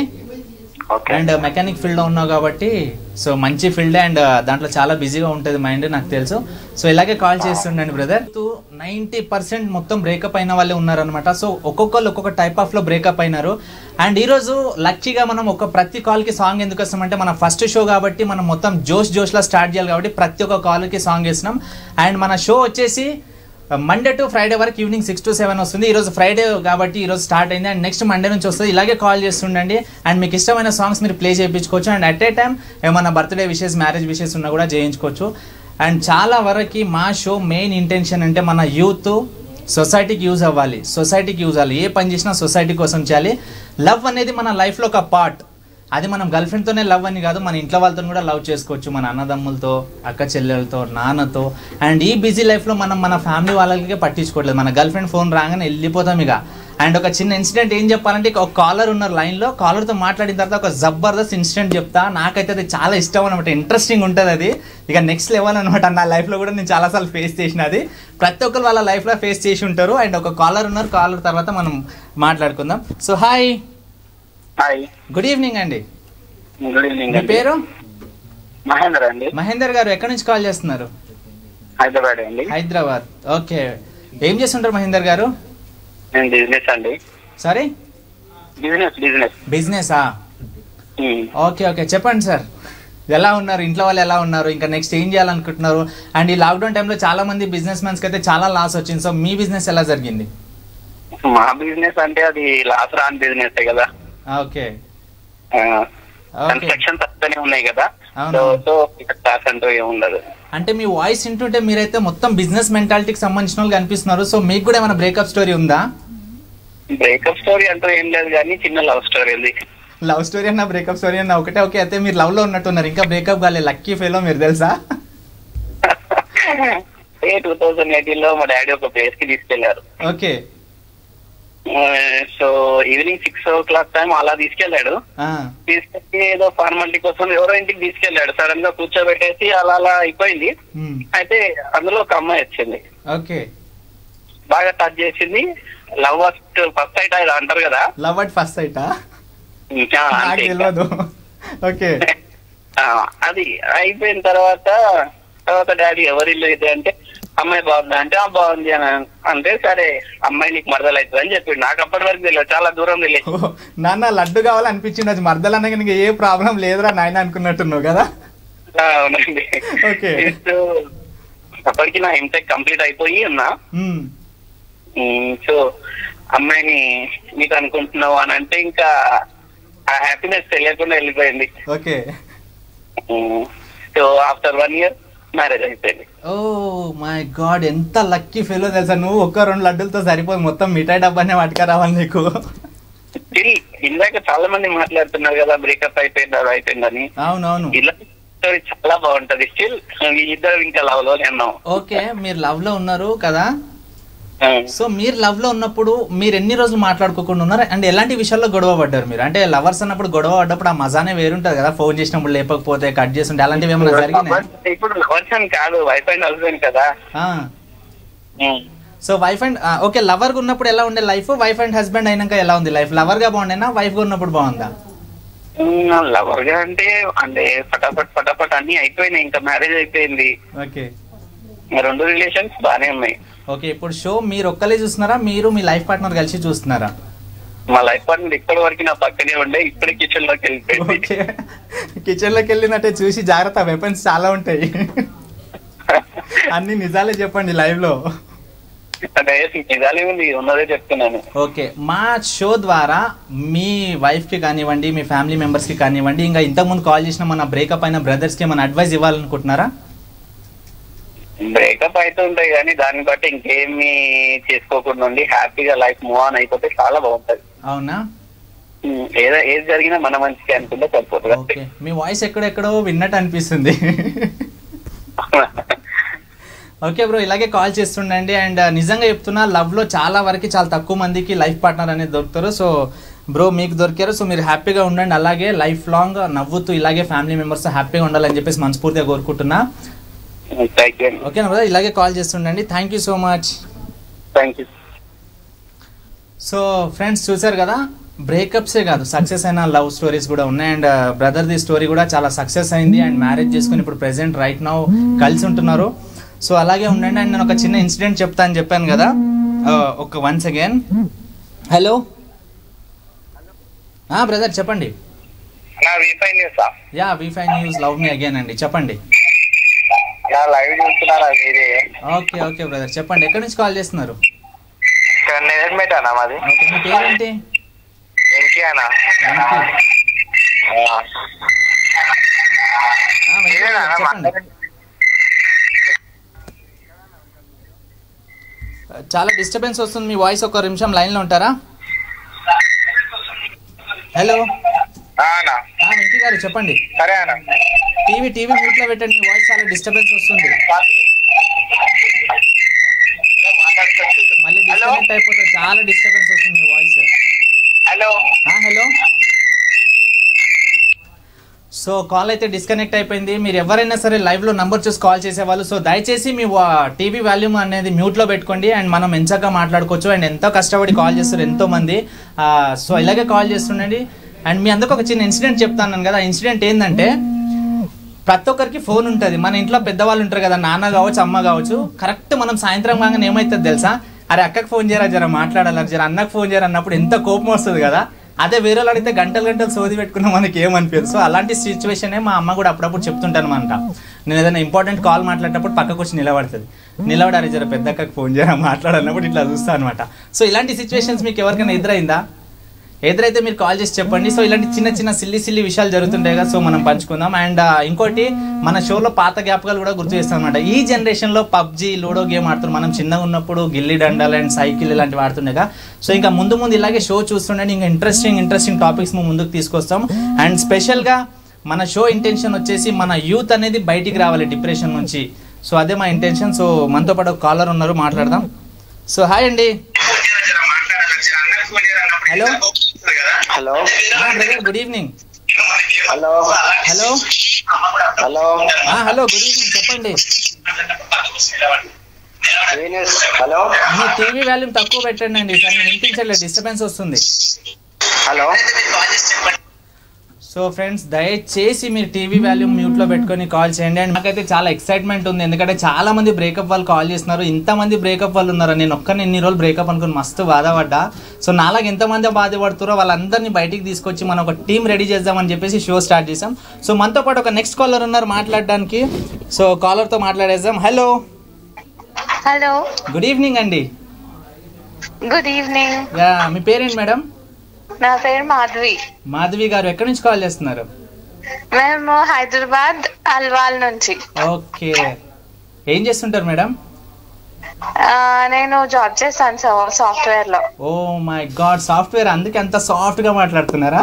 ఓకే అండ్ మెకానిక్ ఫీల్డ్లో ఉన్నావు కాబట్టి సో మంచి ఫీల్డ్ అండ్ దాంట్లో చాలా బిజీగా ఉంటుంది మైండ్ నాకు తెలుసు సో ఇలాగే కాల్ చేస్తుండండి బ్రదర్ నైంటీ పర్సెంట్ మొత్తం బ్రేకప్ అయిన వాళ్ళే ఉన్నారనమాట సో ఒక్కొక్కరు ఒక్కొక్క టైప్ ఆఫ్లో బ్రేకప్ అయినారు అండ్ ఈరోజు లక్కీగా మనం ఒక ప్రతి కాల్కి సాంగ్ ఎందుకు వస్తామంటే మన ఫస్ట్ షో కాబట్టి మనం మొత్తం జోష్ జోష్లో స్టార్ట్ చేయాలి కాబట్టి ప్రతి ఒక్క కాల్కి సాంగ్ వేసినాం అండ్ మన షో వచ్చేసి మండే టు ఫ్రైడే వరకు ఈవినింగ్ సిక్స్ టు సెవెన్ వస్తుంది ఈరోజు ఫ్రైడే కాబట్టి ఈరోజు స్టార్ట్ అయింది అండ్ నెక్స్ట్ మండే నుంచి వస్తుంది ఇలాగే కాల్ చేస్తుండండి అండ్ మీకు ఇష్టమైన సాంగ్స్ మీరు ప్లే చేయించుకోవచ్చు అండ్ అట్ ఏ టైం ఏమైనా బర్త్డే విషెస్ మ్యారేజ్ విషెస్ ఉన్నా కూడా చేయించుకోవచ్చు అండ్ చాలా వరకు మా షో మెయిన్ ఇంటెన్షన్ అంటే మన యూత్ సొసైటీకి యూజ్ అవ్వాలి సొసైటీకి యూజ్ అవ్వాలి ఏ పని చేసినా సొసైటీ కోసం చేయాలి లవ్ అనేది మన లైఫ్లో ఒక పార్ట్ అది మనం గర్ల్ ఫ్రెండ్తోనే లవ్ అని కాదు మన ఇంట్లో వాళ్ళతో కూడా లవ్ చేసుకోవచ్చు మన అన్నదమ్ములతో అక్క చెల్లెలతో నాన్నతో అండ్ ఈ బిజీ లైఫ్లో మనం మన ఫ్యామిలీ వాళ్ళకి పట్టించుకోవట్లేదు మన గర్ల్ ఫ్రెండ్ ఫోన్ రాగానే వెళ్ళిపోతాం ఇక అండ్ ఒక చిన్న ఇన్సిడెంట్ ఏం చెప్పాలంటే ఇక ఒక కాలర్ ఉన్నారు లైన్లో కాలర్తో మాట్లాడిన తర్వాత ఒక జబర్దస్త్ ఇన్సిడెంట్ చెప్తా నాకైతే అది చాలా ఇష్టం అనమాట ఇంట్రెస్టింగ్ ఉంటుంది అది ఇక నెక్స్ట్ లెవెల్ అనమాట నా లైఫ్లో కూడా నేను చాలాసార్లు ఫేస్ చేసిన అది ప్రతి ఒక్కరు వాళ్ళ లైఫ్లో ఫేస్ చేసి ఉంటారు అండ్ ఒక కాలర్ ఉన్నారు కాలర్ తర్వాత మనం మాట్లాడుకుందాం so hi hi good evening అండి గుడ్ ఈవినింగ్ మీ అండి పేరు మహేందర్ అండి మహేందర్ గారు ఎక్కడి నుంచి కాల్ చేస్తున్నారు హైదరాబాద్ అండి హైదరాబాద్ ఓకే ఏం చేస్తుంటారు మహేందర్ గారు నేను బిజినెస్ అండి సారీ బిజినెస్ బిజినెస్ బిజినెసా ఓకే ఓకే చెప్పండి సార్ ఎలా ఉన్నారు ఇంట్లో వాళ్ళు ఎలా ఉన్నారు ఇంకా నెక్స్ట్ ఏం చేయాలనుకుంటున్నారు అండ్ ఈ లాక్డౌన్ టైంలో చాలా మంది బిజినెస్ మ్యాన్స్కి అయితే చాలా లాస్ వచ్చింది సో మీ బిజినెస్ ఎలా జరిగింది మా బిజినెస్ అంటే అది లాస్ రాని బిజినెస్ కదా ఓకే ఓకే కన్స్ట్రక్షన్ తక్కువనే ఉన్నాయి కదా అవును. సో సో ఇక్కడ క్లాస్ అంటూ ఏముండదు అంటే మీ వాయిస్ వింటుంటే మీరైతే మొత్తం బిజినెస్ మెంటాలిటీకి సంబంధించిన వాళ్ళు కనిపిస్తున్నారు సో మీకు కూడా ఏమైనా బ్రేకప్ స్టోరీ ఉందా బ్రేకప్ స్టోరీ అంటూ ఏం లేదు కానీ చిన్న లవ్ స్టోరీ ఉంది లవ్ స్టోరీ అన్న బ్రేకప్ స్టోరీ అన్న ఒకటే ఓకే అయితే మీరు లవ్ లో ఉన్నట్టున్నారు ఇంకా బ్రేకప్ కాలే లక్కీ ఫెలో మీరు తెలుసా ఏ టూ థౌజండ్ ఎయిటీన్ లో మా డాడీ ఒక ప్లేస్ కి తీసుకెళ్లారు okay so evening six o'clock time అలా తీసుకెళ్లాడు ఆ, తీసుకెళ్ళి ఏదో ఫార్మాలిటీ కోసం ఎవరో ఇంటికి తీసుకెళ్లాడు సడన్ గా కూర్చోబెట్టేసి అలా అలా అయిపోయింది ఉమ్, అయితే అందులో ఒక అమ్మాయి వచ్చింది ఓకే బాగా టచ్ చేసింది లవ్ ఫస్ట్ ఫస్ట్ సైట్ అది అంటారు కదా లవ్ అట్ ఫస్ట్ సైటా ఇంకా నాకు అంతే ఇంకా. తెలియదు ఓకే ఆ, అది అయిపోయిన తర్వాత తర్వాత డాడీ ఎవరి ఇల్లు ఇది అంటే అమ్మాయి బాగుంది అంటే ఆ బాగుంది అని అంటే సరే అమ్మాయి నీకు మరదలు అవుతుంది అని చెప్పి నాకు అప్పటి వరకు తెలియదు చాలా దూరం తెలియదు ఓ, నాన్న లడ్డు కావాలనిపించింది అది మర్దలు అనగా నీకు ఏ ప్రాబ్లం లేదురా నాయన అనుకున్నట్టున్నావు కదా ఆ, అవునండి Okay. సో అప్పటికి నా ఎంటెక్ కంప్లీట్ అయిపోయి ఉన్నా ఉమ్, ఉమ్, సో అమ్మాయిని నీకు అనుకుంటున్నావు అని అంటే ఇంకా ఆ హ్యాపీనెస్ తెలియకుండా వెళ్ళిపోయింది okay um, so after one year marriage అయిపోయింది ఓ మై గాడ్ ఎంత లక్కీ ఫెలో తెలుసా నువ్వు ఒక్క రెండు లడ్డులతో సరిపోదు మొత్తం మిఠాయి డబ్బానే పట్టుక రావాలి నీకు స్టిల్ ఇందాక చాలా మంది మాట్లాడుతున్నారు కదా బ్రేకప్ అయిపోయింది అది అయిపోయిందని అవునవును ఇలా స్టోరీ చాలా బాగుంటది స్టిల్ ఇద్దరు ఇంకా లవ్ లోనే ఉన్నాం ఓకే మీరు లవ్ లో ఉన్నారు కదా సో మీరు లవ్ లో ఉన్నప్పుడు మీరు ఎన్ని రోజులు మాట్లాడుకోకుండా ఉన్నారు అండ్ ఎలాంటి విషయాల్లో గొడవ పడ్డారు మీరు అంటే లవర్స్ అన్నప్పుడు గొడవ పడ్డప్పుడు ఆ మజానే వేరుంటది కదా ఫోన్ చేసినప్పుడు లేకపోతే కట్ చేస్తుంటే అలాంటివి ఏమైనా జరిగినాయి ఇప్పుడు లవర్స్ అని కాదు వైఫ్ అండ్ హస్బెండ్ కదా ఉమ్. So wife and okay lover గా ఉన్నప్పుడు ఎలా ఉండే లైఫ్ వైఫ్ అండ్ హస్బెండ్ అయినాక ఎలా ఉంది లైఫ్ లవర్ గా బాగుండేనా వైఫ్ గా ఉన్నప్పుడు బాగుందా ఉమ్, లవర్ గా అంటే అంటే ఫటాఫట్ ఫటాఫట్ అన్ని అయిపోయినాయి ఇంకా మ్యారేజ్ అయిపోయింది ఓకే రెండు రిలేషన్స్ బానే ఉన్నాయి ఓకే ఇప్పుడు షో మీరు ఒక్కలే చూస్తున్నారా మీరు మీ లైఫ్ పార్ట్నర్ కలిసి చూస్తున్నారా మా లైఫ్ పార్ట్నర్ ఇప్పటి వరకు నా పక్కనే ఉండే ఇప్పుడు కిచెన్ లోకి వెళ్ళిపోయింది ఓకే కిచెన్ లోకి వెళ్ళినట్టే చూసి జాగ్రత్త వెపన్స్ చాలా ఉంటాయి అన్ని నిజాలే చెప్పండి లైవ్ లో అంటే నిజాలే ఉంది ఉన్నదే చెప్తున్నాను ఓకే మా షో ద్వారా మీ వైఫ్ కి కానివ్వండి మీ ఫ్యామిలీ మెంబర్స్ కి కానివ్వండి ఇంకా ఇంతకుముందు కాల్ చేసిన మన బ్రేకప్ అయిన బ్రదర్స్ కి మన అడ్వైస్ ఇవ్వాలనుకుంటున్నారా బ్రేకప్ అయితే ఉంటాయి కానీ దాన్ని బట్టి ఇంకేమి చేసుకోకుండా ఉండి హ్యాపీగా లైఫ్ మూవ్ ఆన్ అయిపోతే చాలా బాగుంటది అవునా ఉమ్, ఏదో ఏది జరిగినా మన మంచికి అనుకుంటే సరిపోతుంది అంతే. ఓకే మీ వాయిస్ ఎక్కడెక్కడో విన్నట్టు అనిపిస్తుంది ఓకే బ్రో ఇలాగే కాల్ చేస్తుండండి అండ్ నిజంగా చెప్తున్నా లవ్ లో చాలా వరకు చాలా తక్కువ మందికి లైఫ్ పార్ట్నర్ అనేది దొరుకుతారు సో బ్రో మీకు దొరికారు సో మీరు హ్యాపీగా ఉండండి అలాగే లైఫ్ లాంగ్ నవ్వుతూ ఇలాగే ఫ్యామిలీ మెంబర్స్ హ్యాపీగా ఉండాలని చెప్పేసి మనస్ఫూర్తిగా కోరుకుంటున్నా థ్యాంక్ యూ ఓకేనా బ్రో ఇలాగే కాల్ చేస్తుండండి thank you so much thank you so friends చూసారు కదా బ్రేకప్సే కాదు సక్సెస్ అయిన లవ్ స్టోరీస్ కూడా ఉన్నాయి అండ్ బ్రదర్ది స్టోరీ కూడా చాలా సక్సెస్ అయింది అండ్ మ్యారేజ్ చేసుకుని ఇప్పుడు ప్రెసెంట్ రైట్ నౌ కలిసి ఉంటున్నారు సో అలాగే ఉండండి అండ్ నేను ఒక చిన్న ఇన్సిడెంట్ చెప్తా అని చెప్పాను కదా ఆ, ఒక వన్స్ అగైన్ హలో బ్రదర్ చెప్పండి నా వీపై న్యూసా yeah V five news love me again అండి చెప్పండి నా లైవ్ చూస్తున్నారా మీరే ఓకే ఓకే బ్రదర్ చెప్పండి ఎక్కడి నుంచి కాల్ చేస్తున్నారు నేర్మేట్ అన్నా మాది ఓకే మీ పేరేంటి ఇంకే అన్నా వెంకీ. ఆ, వెంకీ గారు, చెప్పండి చాలా డిస్టర్బెన్స్ వస్తుంది మీ వాయిస్ ఒక నిమిషం లైన్ లో ఉంటారా హలో అన్నా ఆ, వెంకీ గారు చెప్పండి సరే అన్నా టీవీ టీవీ మ్యూట్ లో పెట్టండి మీ వాయిస్ చాలా డిస్టర్బెన్స్ వస్తుంది మళ్ళీ డిస్కనెక్ట్ అయిపోతుంది చాలా డిస్టర్బెన్స్ వస్తుంది మీ voice hello hello so call అయితే డిస్కనెక్ట్ అయిపోయింది మీరు ఎవరైనా సరే లైవ్ లో నంబర్ చూసి కాల్ చేసేవాళ్ళు సో దయచేసి మీ టీవీ వాల్యూమ్ అనేది మ్యూట్ లో పెట్టుకోండి అండ్ మనం ఎంచక్క మాట్లాడుకోవచ్చు అండ్ ఎంతో కష్టపడి కాల్ చేస్తారు ఎంతో మంది సో ఇలాగే కాల్ చేస్తుండండి అండ్ మీ అందరికి ఒక చిన్న ఇన్సిడెంట్ చెప్తాను కదా ఇన్సిడెంట్ ఏంటంటే ప్రతి ఒక్కరికి ఫోన్ ఉంటుంది మన ఇంట్లో పెద్దవాళ్ళు ఉంటారు కదా నాన్న కావచ్చు అమ్మ కావచ్చు కరెక్ట్ మనం సాయంత్రం కాగానే ఏమవుతుంది తెలుసా అరే అక్కకి ఫోన్ చేయరా జర మాట్లాడాలి జర అన్నకు ఫోన్ చేయరా అన్నప్పుడు ఎంత కోపం వస్తుంది కదా అదే వేరే వాళ్ళు అడిగితే గంటలు గంటలు సోది పెట్టుకున్నా మనకి ఏమనిపించదు సో అలాంటి సిచ్యువేషన్ మా అమ్మ కూడా అప్పుడప్పుడు చెప్తుంటాను అనమాట నేను ఏదైనా ఇంపార్టెంట్ కాల్ మాట్లాడేటప్పుడు పక్కకు వచ్చి నిలబడుతుంది నిలబడాలి జర పెద్ద అక్కకి ఫోన్ చేయరా మాట్లాడాలన్నప్పుడు ఇట్లా చూస్తాను అనమాట సో ఇలాంటి సిచ్యువేషన్స్ మీకు ఎవరికైనా ఎదురైందా ఎదురైతే మీరు కాల్ చేసి చెప్పండి సో ఇలాంటి చిన్న చిన్న సిల్లి సిల్లి విషయాలు జరుగుతుంటాయి కదా సో మనం పంచుకుందాం అండ్ ఇంకోటి మన షోలో పాత జ్ఞాపకాలు కూడా గుర్తు చేస్తాం అనమాట ఈ జనరేషన్ లో పబ్జి లూడో గేమ్ ఆడుతున్నారు మనం చిన్నగా ఉన్నప్పుడు గిల్లి డండల్ అండ్ సైకిల్ ఇలాంటివి ఆడుతుండే కదా సో ఇంకా ముందు ముందు ఇలాగే షో చూస్తుండే ఇంకా ఇంట్రెస్టింగ్ ఇంట్రెస్టింగ్ టాపిక్స్ మేము ముందుకు తీసుకొస్తాం అండ్ స్పెషల్ గా మన షో ఇంటెన్షన్ వచ్చేసి మన యూత్ అనేది బయటికి రావాలి డిప్రెషన్ నుంచి సో అదే మా ఇంటెన్షన్ సో మనతో పాటు కాలర్ ఉన్నారు మాట్లాడదాం సో హాయ్ అండి hello hello brother good evening hello hello hello hello good evening చెప్పండి వీనస్ హలో మీ టీవీ వాల్యూమ్ తక్కువ పెట్టండి అండి సార్ నేను వినిపించట్లేదు డిస్టర్బెన్స్ వస్తుంది హలో సో ఫ్రెండ్స్ దయచేసి మీరు టీవీ వాల్యూమ్ మ్యూట్ లో పెట్టుకొని కాల్ చేయండి అండ్ నాకైతే చాలా ఎక్సైట్మెంట్ ఉంది ఎందుకంటే చాలా మంది బ్రేకప్ వాళ్ళు కాల్ చేస్తున్నారు ఇంతమంది బ్రేకప్ వాళ్ళు ఉన్నారు నేను ఒక్కని ఎన్ని రోజులు బ్రేకప్ అనుకుని మస్తు బాధపడ్డా సో నాలాగా ఎంతమంది బాధపడుతారో వాళ్ళందరినీ బయటికి తీసుకొచ్చి మనం ఒక టీం రెడీ చేద్దామని చెప్పేసి షో స్టార్ట్ చేసాం సో మనతో పాటు ఒక నెక్స్ట్ కాలర్ ఉన్నారు మాట్లాడడానికి సో కాలర్తో మాట్లాడేద్దాం హలో హలో గుడ్ ఈవినింగ్ అండి గుడ్ ఈవినింగ్ యా మీ పేరేంటి మేడం నా పేరు మాధవి మాధవి గారు ఎక్కడి నుంచి కాల్ చేస్తున్నారు మేము హైదరాబాద్ అల్వాల్ నుంచి ఓకే ఏం చేస్తుంటారు మేడం ఆ, నేను జాబ్ చేస్తాను సాఫ్ట్వేర్ లో ఓ మై గాడ్ సాఫ్ట్వేర్ అందుకే అంత సాఫ్ట్ గా మాట్లాడుతున్నారా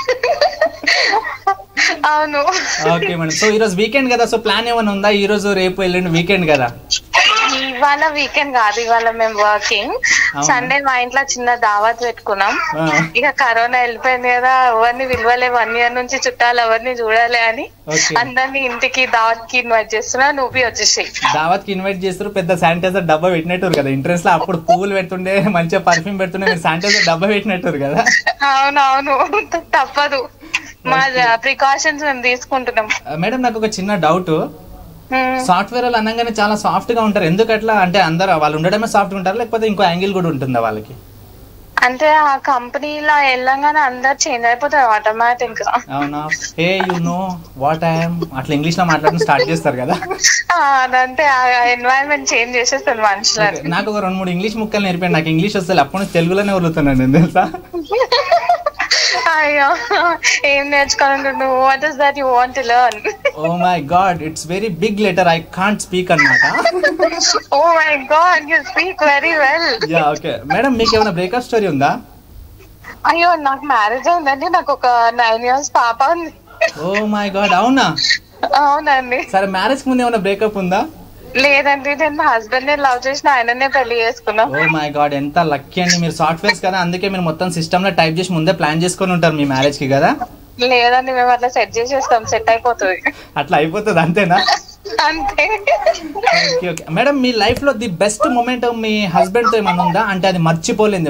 అవును ఓకే మేడం సో ఈరోజు వీకెండ్ కదా సో ప్లాన్ ఏమైనా ఉందా ఈ రోజు రేపు ఎల్లుండి వీకెండ్ కదా ఇవాళ వీకెండ్ కాదు ఇవాళ మేము వర్కింగ్ అవునా? సండే మా ఇంట్లో చిన్న దావత్ పెట్టుకున్నాం ఆ, ఇక కరోనా వెళ్ళిపోయింది కదా ఎవరిని విలువలే వన్ ఇయర్ నుంచి చుట్టాలు ఎవరిని చూడాలి అని ఓకే అందరినీ ఇంటికి దావత్ కి ఇన్వైట్ చేస్తున్నా నువ్వు వచ్చేసి దావత్ కి ఇన్వైట్ చేస్తారు పెద్ద శానిటైజర్ డబ్బా పెట్టినట్టు కదా ఇంట్రెస్ట్ లో అప్పుడు పువ్వులు పెడుతుండే మంచిగా పర్ఫ్యూమ్ పెడుతుండే మీరు శానిటైజర్ డబ్బా పెట్టినట్టు కదా అవునవును తప్పదు మా ప్రికాషన్స్ మేము తీసుకుంటున్నాం ఆ, మేడం నాకు ఒక చిన్న డౌట్ హ్మ్. సాఫ్ట్వేర్ వాళ్ళు అనగానే చాలా సాఫ్ట్ గా ఉంటారు ఎందుకు అట్లా అంటే అందరు వాళ్ళు ఉండడమే సాఫ్ట్ గా ఉంటారు లేకపోతే ఇంకో యాంగిల్ కూడా ఉంటుందా వాళ్ళకి అంటే ఆ కంపెనీలో వెళ్ళంగానే అందరు చేంజ్ అయిపోతారు ఆటోమేటిక్ గా అవునా a you know what I'm అట్లా ఇంగ్లీష్ లో మాట్లాడడం స్టార్ట్ చేస్తారు కదా ఆ, అదంతే ఆ ఎన్వైరన్మెంట్ చేంజ్ చేసేస్తుంది మనుషులని నాకు ఒక రెండు మూడు ఇంగ్లీష్ ముక్కలు నేర్పాను నాకు ఇంగ్లీష్ వస్తే అప్పటి నుంచి తెలుగులోనే వదులుతున్నాను నేను తెలుసా అయ్యో ఏం నేర్చుకోవాలనుకుంటున్నావు what is that you want to learn oh my god it's very big letter I can't speak అన్నమాట oh my god you speak very well yeah okay madam మీకు ఏమైనా బ్రేకప్ స్టోరీ ఉందా అయ్యో నాకు మ్యారేజ్ అయిందండి నాకు ఒక నైన్ ఇయర్స్ పాప ఉంది ఓ మై గాడ్ అవునా అవునండి సరే మ్యారేజ్ ముందు ఏమైనా బ్రేకప్ ఉందా లేదండి నేను మా హస్బెండ్ ని లవ్ చేసిన ఆయననే పెళ్లి చేసుకున్నా ఓ మై గాడ్ ఎంత లక్కీ అండి మీరు సాఫ్ట్వేర్స్ కదా అందుకే మీరు మొత్తం సిస్టమ్ లో టైప్ చేసి ముందే ప్లాన్ చేసుకొని ఉంటారు మీ మ్యారేజ్ కి కదా లేదండి మేము అట్లా సెట్ చేసేస్తాం సెట్ అయిపోతుంది అట్లా అయిపోతుంది అంతేనా అంతే ఓకే ఓకే మేడం మీ లైఫ్ లో ది బెస్ట్ మూమెంట్ మీ హస్బెండ్ తో ఏమైనా ఉందా అంటే అది మర్చిపోలేదు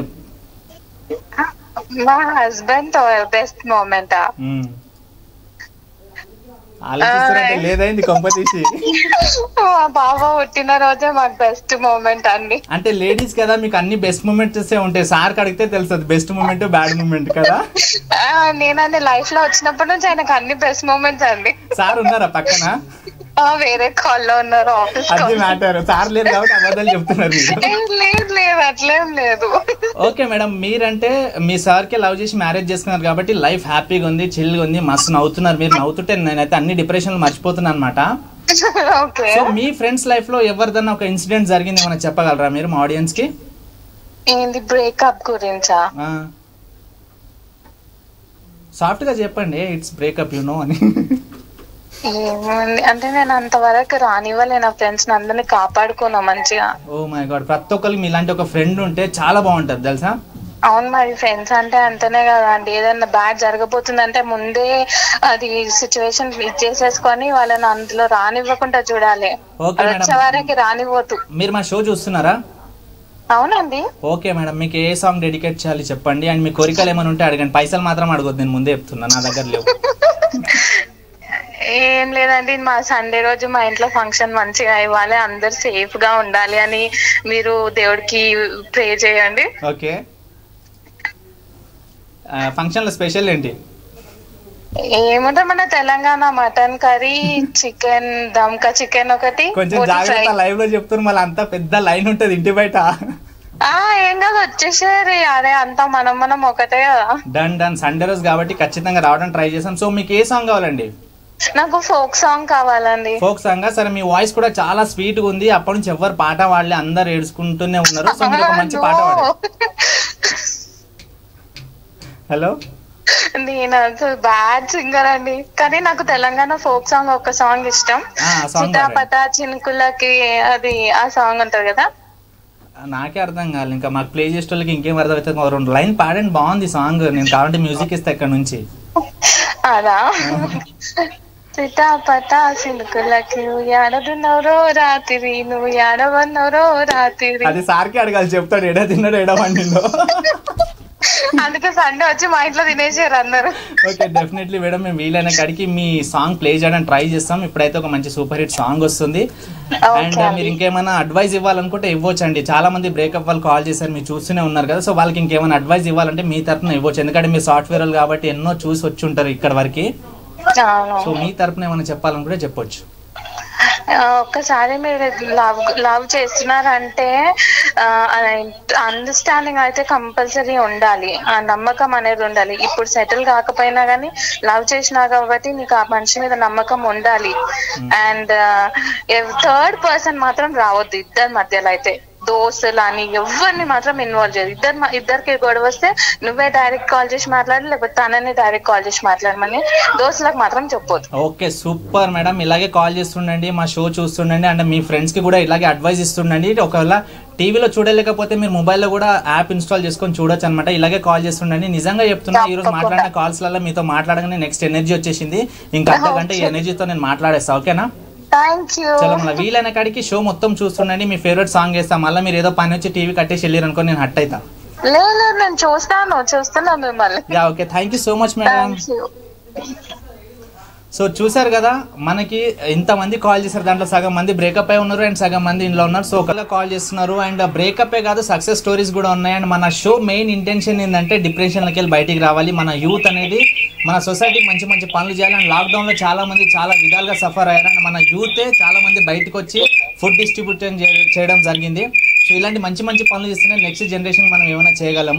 మా హస్బెండ్ తో బెస్ట్ మూమెంట్ మ్మ్. ఆలోచిస్తారంటే లేదైంది కొంప తీసి మా బాబా పుట్టిన రోజే మాకు బెస్ట్ మూమెంట్ అండి అంటే లేడీస్ కదా మీకు అన్ని బెస్ట్ మూమెంట్స్ ఉంటాయి సార్ అడిగితే తెలుస్తుంది బెస్ట్ మూమెంట్ బ్యాడ్ మూమెంట్ కదా ఆ, నేనండి లైఫ్ లో వచ్చినప్పటి నుంచి ఆయనకు అన్ని బెస్ట్ మూమెంట్స్ అండి సార్ ఉన్నారా పక్కన ఆ, వేరే కాల్ లో ఉన్నారు ఆఫీస్ అది మ్యాటర్ సార్ లేరు కాబట్టి అబద్ధాలు చెప్తున్నారు మీరు లేదు లేదు అట్లేం లేదు ఓకే మేడం మీరంటే మీ సార్కి లవ్ చేసి మ్యారేజ్ చేసుకున్నారు కాబట్టి లైఫ్ హ్యాపీగా ఉంది చిల్గా ఉంది మస్తు నవ్వుతున్నారు మీరు నవ్వుతుంటే నేనైతే అన్ని డిప్రెషన్లు మర్చిపోతున్నాను అనమాట ఓకే సో మీ ఫ్రెండ్స్ లైఫ్ లో ఎవరిదన్నా ఒక ఇన్సిడెంట్ జరిగింది ఏమైనా చెప్పగలరా మీరు మా ఆడియన్స్ కి ఏంది బ్రేకప్ గురించా సాఫ్ట్ గా చెప్పండి ఇట్స్ బ్రేకప్ యు నో అని ఏముంది అంటే నేను అంతవరకు రానివ్వలే నా ఫ్రెండ్స్ అందరిని కాపాడుకున్నా మంచిగా ఓ మై గాడ్ ప్రతి ఒక్కరికి మీలాంటి ఒక ఫ్రెండ్ ఉంటే చాలా బాగుంటది తెలుసా అవును మరి ఫ్రెండ్స్ అంటే అంతనే కదా అండి ఏదైనా బ్యాడ్ జరగబోతుందంటే ముందే అది సిచ్యువేషన్ చేసేసుకొని వాళ్ళని అందులో రానివ్వకుండా చూడాలి Okay, అది madam. వచ్చే వారికి రానివ్వద్దు మీరు మా షో చూస్తున్నారా అవునండి ఓకే మేడం మీకు ఏ సాంగ్ డెడికేట్ చేయాలి చెప్పండి అండ్ మీ కోరికలు ఏమైనా ఉంటే అడగండి పైసలు మాత్రం అడగొద్దు నేను ముందే చెప్తున్నా నా దగ్గర లేవు ఏం లేదండి మా సండే రోజు మా ఇంట్లో ఫంక్షన్ మంచిగా ఇవ్వాలి అందరు సేఫ్ గా ఉండాలి అని మీరు దేవుడికి ప్రే చేయండి ఓకే ఫంక్షన్ లో స్పెషల్ ఏంటి ఏముంటుంది మన తెలంగాణ మటన్ కర్రీ చికెన్ దమ్కా చికెన్ ఒకటి కొంచెం బోటి జాగ్రత్త ఫ్రై. లైవ్ లో చెప్తున్నారు మళ్ళీ అంతా పెద్ద లైన్ ఉంటది ఇంటి బయట ఆ ఏం కాదు వచ్చేసేది అరే అంతా మనం మనం ఒకటే కదా డన్ డన్ సండే రోజు కాబట్టి ఖచ్చితంగా రావడం ట్రై చేసాం సో మీకు ఏ సాంగ్ కావాలండి నాకు ఫోక్ సాంగ్ కావాలండి ఫోక్ సాంగ్ సరే మీ వాయిస్ కూడా చాలా స్వీట్ గా ఉంది అప్పటి నుంచి ఎవరు పాట వాడలే అందరు ఏడుచుకుంటూనే ఉన్నారు సో మీరు ఒక మంచి పాట పాడండి హలో నేను అసలు బ్యాడ్ సింగర్ అండి కానీ నాకు తెలంగాణ ఫోక్ సాంగ్ ఒక సాంగ్ ఇష్టం ఆ, ఆ song చిటాపట చినుకులకి అది ఆ సాంగ్ ఉంటది కదా నాకే అర్థం కాదు ఇంకా మాకు ప్లే చేసే వాళ్ళకి ఇంకేం అర్థం అవుతుంది ఒక రెండు లైన్ పాడండి బాగుంది సాంగ్ నేను కావాలంటే మ్యూజిక్ ఇస్తా ఇక్కడ నుంచి అదా చిటాపట చినుకులకి నువ్వు ఏడదున్నారో రాత్రి నువ్వు ఏడవన్నారో రాత్రి అది సార్కి అడగాలి చెప్తాడు ఎడ తిన్నాడు ఎడ వండిందో అందుకే సండే వచ్చి మా ఇంట్లో తినేసారు అందరు ఓకే డెఫినెట్లీ మేడం మేము వీలైన కాడికి మీ సాంగ్ ప్లే చేయడానికి ట్రై చేస్తాం ఇప్పుడైతే ఒక మంచి సూపర్ హిట్ సాంగ్ వస్తుంది అండ్ Okay. మీరు ఇంకేమైనా అడ్వైస్ ఇవ్వాలనుకుంటే ఇవ్వచ్చు అండి చాలా మంది బ్రేకప్ వాళ్ళు కాల్ చేశారు మీరు చూస్తూనే ఉన్నారు కదా సో వాళ్ళకి ఇంకేమైనా అడ్వైస్ ఇవ్వాలంటే మీ తరపున ఇవ్వచ్చు ఎందుకంటే మీరు సాఫ్ట్వేర్ వాళ్ళు కాబట్టి ఎన్నో చూసి వచ్చి ఉంటారు ఇక్కడ వరకు అవును సో మీ తరపున ఏమైనా చెప్పాలనుకుంటే చెప్పొచ్చు ఆ, ఒక్కసారి మీరు లవ్ లవ్ చేస్తున్నారంటే అండర్స్టాండింగ్ అయితే కంపల్సరీ ఉండాలి ఆ నమ్మకం అనేది ఉండాలి ఇప్పుడు సెటిల్ కాకపోయినా కానీ లవ్ చేసినా కాబట్టి నీకు ఆ మనిషి మీద నమ్మకం ఉండాలి అండ్ థర్డ్ పర్సన్ మాత్రం రావద్దు ఇద్దరి మధ్యలో అయితే దోస్తులు అని ఎవరిని మాత్రం ఇన్వాల్వ్ చేయదు ఇద్దరు మ- ఇద్దరికి గొడవ వస్తే నువ్వే డైరెక్ట్ కాల్ చేసి మాట్లాడు లేకపోతే తనని డైరెక్ట్ కాల్ చేసి మాట్లాడమని దోస్తులకు మాత్రం చెప్పొద్దు ఓకే సూపర్ మేడం ఇలాగే కాల్ చేస్తుండండి మా షో చూస్తుండండి అండ్ మీ ఫ్రెండ్స్ కి కూడా ఇలాగే అడ్వైస్ ఇస్తుండండి ఒకవేళ టీవీలో చూడలేకపోతే మీరు మొబైల్లో కూడా యాప్ ఇన్స్టాల్ చేసుకొని చూడొచ్చు అనమాట ఇలాగే కాల్ చేస్తుండండి నిజంగా చెప్తున్నా ఈ రోజు తప్పకుండా. మాట్లాడిన కాల్స్లలో మీతో మాట్లాడగానే నెక్స్ట్ ఎనర్జీ వచ్చేసింది ఇంకా అర్ధ గంట ఈ ఎనర్జీతో నేను మాట్లాడేస్తా ఓకేనా థ్యాంక్ యూ చలో మళ్ళీ వీలైన కాడికి షో మొత్తం చూస్తుండండి మీ ఫేవరెట్ సాంగ్ వేస్తా మళ్ళీ మీరు ఏదో పని వచ్చి టీవీ కట్టేసి వెళ్ళారు అనుకో నేను హట్ అవుతా లేదు లేదు నేను చూస్తాను చూస్తున్నాను మిమ్మల్ని yeah okay thank you so much madam thank you so చూసారు కదా మనకి ఇంతమంది కాల్ చేశారు దాంట్లో సగం మంది బ్రేకప్ అయి ఉన్నారు అండ్ సగం మంది ఇంట్లో ఉన్నారు సో ఒకళ్ళు కాల్ చేస్తున్నారు అండ్ బ్రేకప్ ఏ కాదు సక్సెస్ స్టోరీస్ కూడా ఉన్నాయి అండ్ మన షో మెయిన్ ఇంటెన్షన్ ఏంటంటే డిప్రెషన్లకి వెళ్ళి బయటికి రావాలి మన యూత్ అనేది మన సొసైటీకి మంచి మంచి పనులు చేయాలి అండ్ లాక్డౌన్ లో చాలా మంది చాలా విధాలుగా సఫర్ అయ్యారు అండ్ మన యూతే చాలా మంది బయటకు వచ్చి ఫుడ్ డిస్ట్రిబ్యూషన్ చేయడం జరిగింది సో ఇలాంటి మంచి మంచి పనులు చేస్తేనే నెక్స్ట్ జనరేషన్ మనం ఏమైనా చేయగలము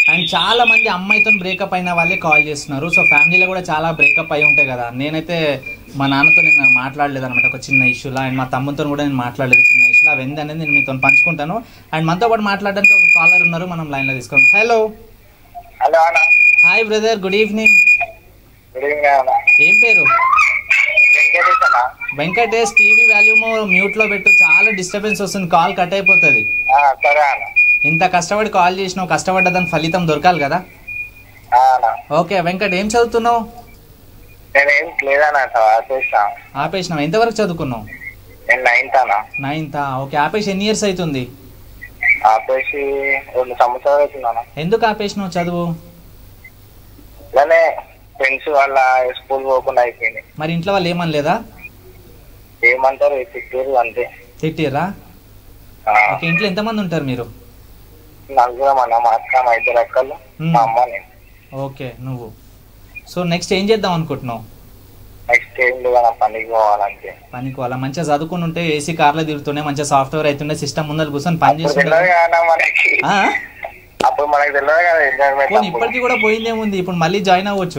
అండ్ చాలా మంది అమ్మాయితో బ్రేకప్ అయిన వాళ్ళే కాల్ చేస్తున్నారు సో ఫ్యామిలీలో కూడా చాలా బ్రేకప్ అయి ఉంటాయి కదా నేనైతే మా నాన్నతో నేను మాట్లాడలేదు అనమాట ఒక చిన్న ఇష్యూలా అండ్ మా తమ్ముతో కూడా నేను మాట్లాడలేదు చిన్న ఇష్యూలా అవి ఏంది అనేది నేను మీతో పంచుకుంటాను అండ్ మనతో పాటు మాట్లాడడానికి ఒక కాలర్ ఉన్నారు మనం లైన్లో తీసుకుందాం హలో హలో అన్న hi brother good evening good evening అన్న ఏం పేరు వెంకటేష్ అన్న వెంకటేష్ టీవీ వాల్యూమ్ మ్యూట్లో పెట్టు చాలా డిస్టర్బెన్స్ వస్తుంది కాల్ కట్ అయిపోతుంది ఆ, సరే అన్న ఇంత కష్టపడి కాల్ చేసినావు కష్టపడ్డ దాని ఫలితం దొరకాలి కదా ఆ, అన్న ఓకే వెంకట్ ఏం చదువుతున్నావు నేనేం లేదన్న చేసా ఆపేసినావు ఎంతవరకు చదువుకున్నావు నేను నైన్త్ అన్న నైన్తా ఓకే ఆపేసి ఎన్ని ఇయర్స్ అవుతుంది ఆపేసి రెండు సంవత్సరాలు అవుతుందన్న ఎందుకు ఆపేసినావు చదువు ఇలానే ఫ్రెండ్స్ వాళ్ళ స్కూల్ పోకుండా అయిపోయింది మరి ఇంట్లో వాళ్ళు ఏమనలేదా ఏమంటారు చిత్తూరు అంతే తిట్టిర్రా ఆ, ఓకే ఇంట్లో ఎంతమంది ఉంటారు మీరు నలుగురం అన్న మా అక్క మా ఇద్దరు అక్కలు మ్మ్. మా అమ్మ నేను ఓకే నువ్వు సో నెక్స్ట్ ఏం చేద్దాం అనుకుంటున్నావు నెక్స్ట్ ఏం లేదన్న పనికి పోవాలంటే పనికి వాళ్ళ మంచిగా చదువుకుని ఉంటే ఏసీ కార్లో తిరుగుతుండే మంచిగా సాఫ్ట్వేర్ అవుతుండే సిస్టమ్ ముందర కూర్చొని పని అప్పుడు తెలియదు చేస్తుండే కదా మనకి ఆ? అప్పుడు మనకి తెలియదు కదా ఎంజాయ్మెంట్ పోనీ ఇప్పటికీ కూడా పోయిందేముంది ఇప్పుడు మళ్ళీ జాయిన్ అవ్వచ్చు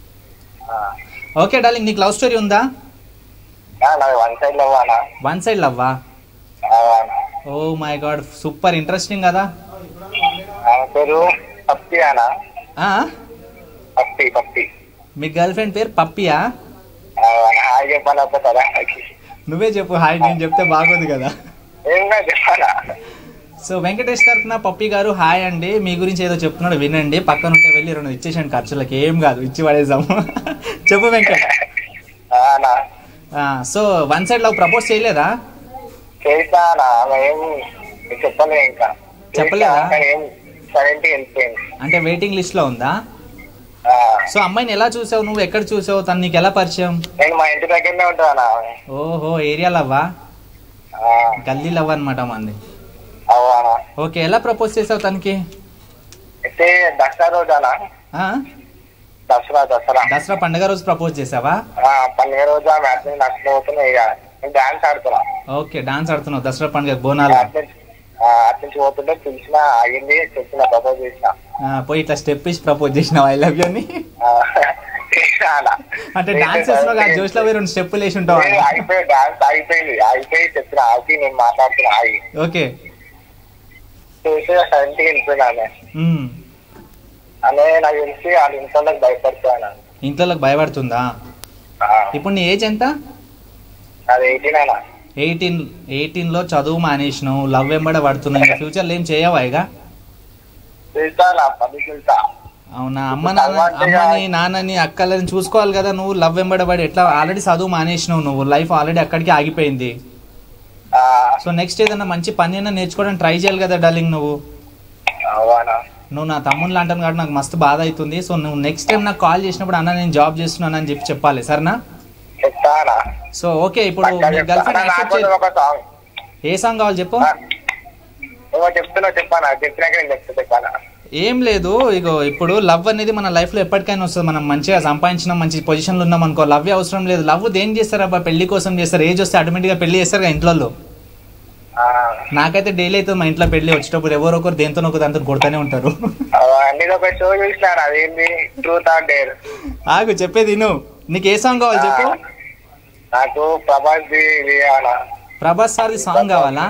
ఓకే డార్లింగ్ నీకు లవ్ స్టోరీ ఉందా నాది వన్ సైడ్ లో అన్న వన్ సైడ్ లవ్వా ఆ, అన్న. Oh my god super interesting కదా ఆమె పేరు పప్పి అన్న ఆ? పప్పి పప్పి మీ గర్ల్ ఫ్రెండ్ పేరు పప్పియా ఆ, హాయ్ చెప్పాను ఒక్కసారి ఆమెకి. నువ్వే చెప్పు హాయ్ నేను చెప్తే బాగోదు కదా ఏం కాదు చెప్పాలా సో వెంకటేష్ తరఫున పప్పి గారు హాయ్ అండి మీ గురించి ఏదో చెప్తున్నాడు వినండి పక్కన ఉంటే వెళ్ళి రెండు ఇచ్చేసాను ఖర్చులకి ఏం కాదు ఇచ్చి పడేసాము చెప్పు వెంకట్ ఆ, అన్న ఆ, so one side love propose చేయలేదా చేసా అన్న ఆమె ఏం చెప్పలే ఇంకా చెప్పలేదా? చేసా, కానీ ఏం సైలెంట్ వెళ్ళిపోయింది అంటే వెయిటింగ్ లిస్ట్ లో ఉందా ఆ, సో అమ్మాయిని ఎలా చూసావు నువ్వు ఎక్కడ చూసావు తను నీకు ఎలా పరిచయం నేను మా ఇంటి దగ్గరనే ఉంటాను అన్న ఆమె ఓహో ఏరియా లవ్వా ఆ, గల్లీ లవ్ అనమాట మంది అవు అన్న ఓకే ఎలా ప్రపోజ్ చేసావు తనకి అయితే దసరా రోజు అన్న ఆ? దసరా దసరా దసరా పండుగ రోజు ప్రపోజ్ చేసావా ఆ, పండుగ రోజు ఆ మ్యాచ్ నుంచి నష్టం అవుతున్నాయి ఇక నేను డాన్స్ ఆడుతున్నా ఓకే డాన్స్ ఆడుతున్నావు దసరా పండుగ బోనాలు అటు నుంచి ఆ, అటు నుంచి పోతుంటే పిలిచిన ఆగింది చెప్పిన ప్రపోజ్ చేసిన ఆ, పోయి ఇట్లా స్టెప్ ఇచ్చి ప్రపోజ్ చేసినావు ఐ లవ్ యూ అని ఆ, చేసిన అలా. అంటే డాన్స్ చేస్తున్నావు కదా జోష్లో పోయి రెండు స్టెప్పులు వేసి ఉంటావు లేదు, అయిపోయి డాన్స్ అయిపోయింది అయిపోయి చెప్పిన ఆగి నేను మాట్లాడుతున్నా ఆగి ఓకే చూసి సైలెంట్ వెళ్ళిపోయినా ఆమె ఉమ్. అనే నాకు తెలిసి వాళ్ళ ఇంట్లో భయపడిపోయాను ఇంట్లోకి భయపడుతుందా ఇప్పుడు నీ ఏజ్ ఎంత అది ఎయిటీన్ అయినా ఎయిటీన్ ఎయిటీన్లో చదువు మానేసినావు లవ్ వెంబడ పడుతున్నావు ఇంకా ఫ్యూచర్లో ఏం చేయవా ఇక తెలుసా నా పని తెలుసా అవునా అమ్మ నాన్న అమ్మని నాన్నని అక్కలని చూసుకోవాలి కదా నువ్వు లవ్ వెంబడబడి ఎట్లా ఆల్రెడీ చదువు మానేసినావు నువ్వు లైఫ్ ఆల్రెడీ అక్కడికి ఆగిపోయింది ఆ, సో నెక్స్ట్ ఏదైనా మంచి పని అయినా నేర్చుకోవడానికి ట్రై చేయాలి కదా డార్లింగ్ నువ్వు అవునా నువ్వు నా తమ్ముళ్ళు అంటాను కాబట్టి నాకు మస్తు బాధ అవుతుంది సో నువ్వు నెక్స్ట్ టైం నాకు కాల్ చేసినప్పుడు అన్న నేను జాబ్ చేస్తున్నాను అని చెప్పి చెప్పాలి సరేనా చెప్తానా సో ఓకే ఇప్పుడు మీ గర్ల్ ఫ్రెండ్ యాక్సెప్ట్ నాకు ఒక సాంగ్ ఏ సాంగ్ కావాలి చెప్పు ఏమో చెప్తున్నా చెప్పానా చెప్పినాక నేను చెప్తా చెప్పానా ఏం లేదు ఇగో ఇప్పుడు లవ్ అనేది మన లైఫ్ లో ఎప్పటికైనా వస్తుంది మనం మంచిగా సంపాదించిన మంచి పొజిషన్ లో ఉన్నాం అనుకో లవ్ అవసరం లేదు లవ్ దేని చేస్తారు అబ్బా పెళ్లి కోసం చేస్తారు ఏజ్ వస్తే ఆటోమేటిక్ గా పెళ్లి చేస్తారు కదా ఇంట్లో ఆ, నాకైతే డైలీ అయితే మా ఇంట్లో పెళ్లి వచ్చేటప్పుడు ఎవరో ఒకరు దేంతో ఒక దాంతో కొడతానే ఉంటారు నేను ఒక షో చూసినాను అదేంటి ట్రూత్ ఆర్ డేర్ ఆగు చెప్పేది నువ్వు నీకు ఏ సాంగ్ కావాలి చెప్పు నాకు ప్రభాస్ ది ఇది కావాలా ప్రభాస్ సార్ది సాంగ్ కావాలా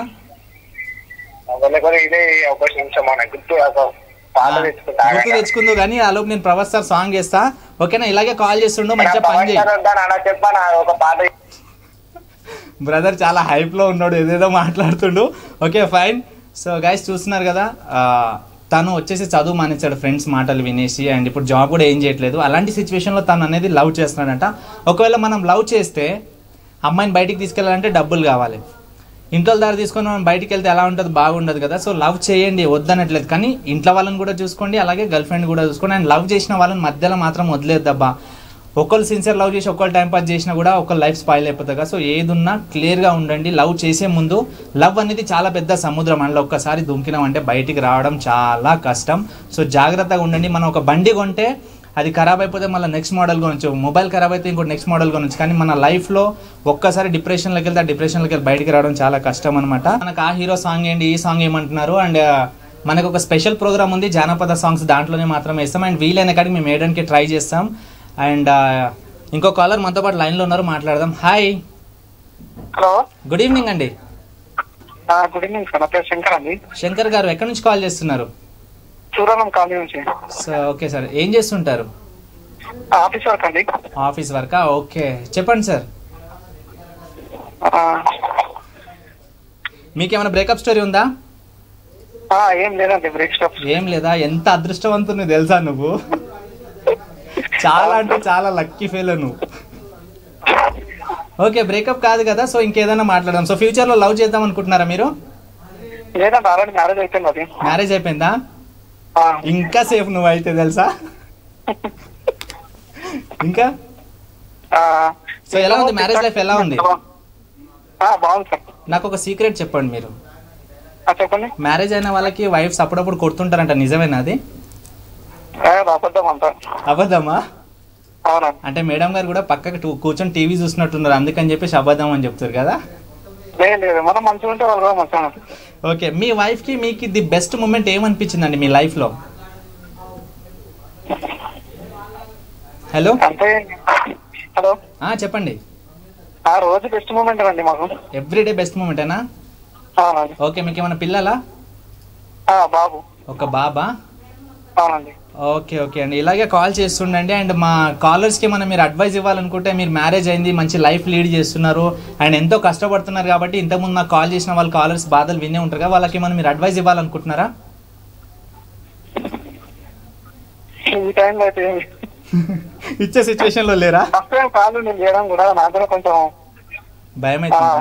అందులో కూడా ఇదే ఒక నిమిషం మన గుర్తు ఒక పాట తెచ్చుకుంటా గుర్తు తెచ్చుకుందు కానీ ఆలోపు నేను ప్రభాస్ సార్ సాంగ్ చేస్తా ఓకేనా ఇలాగే కాల్ చేస్తుండు మంచిగా పని చేయి అన్న చెప్పాను ఒక పాట బ్రదర్ చాలా హైప్ లో ఉన్నాడు ఏదేదో మాట్లాడుతుండు ఓకే ఫైన్ సో గైస్ చూస్తున్నారు కదా ఆ, తను వచ్చేసి చదువు మానేశాడు ఫ్రెండ్స్ మాటలు వినేసి అండ్ ఇప్పుడు జాబ్ కూడా ఏం చేయట్లేదు అలాంటి situation లో తను అనేది లవ్ చేస్తున్నాడంట ఒకవేళ మనం లవ్ చేస్తే అమ్మాయిని బయటికి తీసుకెళ్ళాలంటే డబ్బులు కావాలి ఇంట్లో దారి తీసుకొని మనం బయటికి వెళ్తే ఎలా ఉంటుంది బాగుండదు కదా సో లవ్ చేయండి వద్దనట్లేదు కానీ ఇంట్లో వాళ్ళని కూడా చూసుకోండి అలాగే గర్ల్ ఫ్రెండ్ కూడా చూసుకోండి అండ్ లవ్ చేసిన వాళ్ళని మధ్యలో మాత్రం వదిలేద్దబ్బా ఒకళ్ళు సిన్సియర్ లవ్ చేసి ఒకళ్ళు టైం పాస్ చేసినా కూడా ఒకళ్ళు లైఫ్ స్పాయిల్ అయిపోతుంది కదా సో ఏది ఉన్నా క్లియర్గా ఉండండి లవ్ చేసే ముందు లవ్ అనేది చాలా పెద్ద సముద్రం అందులో ఒక్కసారి దుంకినామంటే బయటికి రావడం చాలా కష్టం సో జాగ్రత్తగా ఉండండి మనం ఒక బండి కొంటే అది ఖరాబ్ అయిపోతే మళ్ళీ నెక్స్ట్ మోడల్ కొనొచ్చు మొబైల్ ఖరాబ్ అయితే ఇంకోటి నెక్స్ట్ మోడల్ కొనొచ్చు కానీ మన లైఫ్లో ఒక్కసారి డిప్రెషన్లోకి వెళ్తే ఆ డిప్రెషన్లోకి వెళ్ళి బయటికి రావడం చాలా కష్టం అనమాట మనకు ఆ హీరో సాంగ్ ఏంటి ఈ సాంగ్ ఏమంటున్నారు అండ్ మనకు ఒక స్పెషల్ ప్రోగ్రామ్ ఉంది జానపద సాంగ్స్ దాంట్లోనే మాత్రమే ఇస్తాం అండ్ వీలైన కాడికి మేము వేయడానికి ట్రై చేస్తాం అండ్ ఇంకో కాలర్ మనతో పాటు లైన్లో ఉన్నారు మాట్లాడదాం హాయ్ హలో గుడ్ ఈవినింగ్ అండి గుడ్ ఈవినింగ్ సార్ నా పేరు శంకర్ అండి శంకర్ గారు ఎక్కడి నుంచి కాల్ చేస్తున్నారు సూరాలం కాలనీ నుంచి సో ఓకే సార్ ఏం చేస్తుంటారు ఆఫీస్ వర్క్ అండి ఆఫీస్ వర్కా ఓకే చెప్పండి సార్ ఆ, మీకు ఏమైనా బ్రేకప్ స్టోరీ ఉందా ఆ, ఏం లేదండి బ్రేక్ స్టాప్ ఏం లేదా ఎంత అదృష్టవంతుని తెలుసా నువ్వు చాలా అంటే చాలా లక్కీ ఫెయిల్ నువ్వు ఓకే బ్రేకప్ కాదు కదా సో ఇంకేదైనా మాట్లాడదాం సో ఫ్యూచర్ లో లవ్ చేద్దాం అనుకుంటున్నారా మీరు లేదండి ఆల్రెడీ మ్యారేజ్ అయిపోయింది అది మ్యారేజ్ అయిపోయిందా ఆ, ఇంకా సేఫ్ నువ్వు అయితే తెలుసా ఇంకా ఆ, సో ఎలా ఉంది? మ్యారేజ్ లైఫ్ ఎలా ఉంది? ఆ, బాగుంది సార్ నాకు ఒక సీక్రెట్ చెప్పండి మీరు ఆ, చెప్పండి మ్యారేజ్ అయిన వాళ్ళకి వైఫ్స్ అప్పుడప్పుడు కొడుతుంటారంట నిజమేనా అది ఏ, అది అబద్ధం అంతా అబద్ధమా అవునండి అంటే మేడం గారు కూడా పక్కకి టూ- కూర్చొని టీవీ చూసినట్టున్నారు అందుకని చెప్పేసి అబద్ధం అని చెప్తారు కదా లేదు లేదు మనం మంచిగా ఉంటే వాళ్ళు కూడా మంచిగా ఉంటారు. ఓకే మీ వైఫ్ కి మీకు ది బెస్ట్ మూమెంట్ ఏమనిపించిందండి మీ లైఫ్ లో హలో అంటే హలో ఆ చెప్పండి ఆ రోజు బెస్ట్ మూమెంట్ అండి మాకు ఎవ్రీడే బెస్ట్ మూమెంటేనా అవునండి ఓకే మీకు ఏమైనా పిల్లలా ఆ, బాబు ఒక బాబా అవునండి ఓకే ఓకే అండి ఇలాగే కాల్ చేస్తుండండి అండ్ మా కాలర్స్కి మనం మీరు అడ్వైస్ ఇవ్వాలనుకుంటే మీరు మ్యారేజ్ అయింది మంచి లైఫ్ లీడ్ చేస్తున్నారు అండ్ ఎంతో కష్టపడుతున్నారు కాబట్టి ఇంతకుముందు నాకు కాల్ చేసిన వాళ్ళ కాలర్స్ బాధలు వినే ఉంటారు కదా వాళ్ళకి మనం మీరు అడ్వైస్ ఇవ్వాలనుకుంటున్నారా ఈ టైంలో అయితే ఇచ్చే సిచ్యువేషన్లో లేరా ఫస్ట్ టైం కాల్ నేను చేయడం కూడా నాకు కూడా కొంచెం భయం అవుతుందా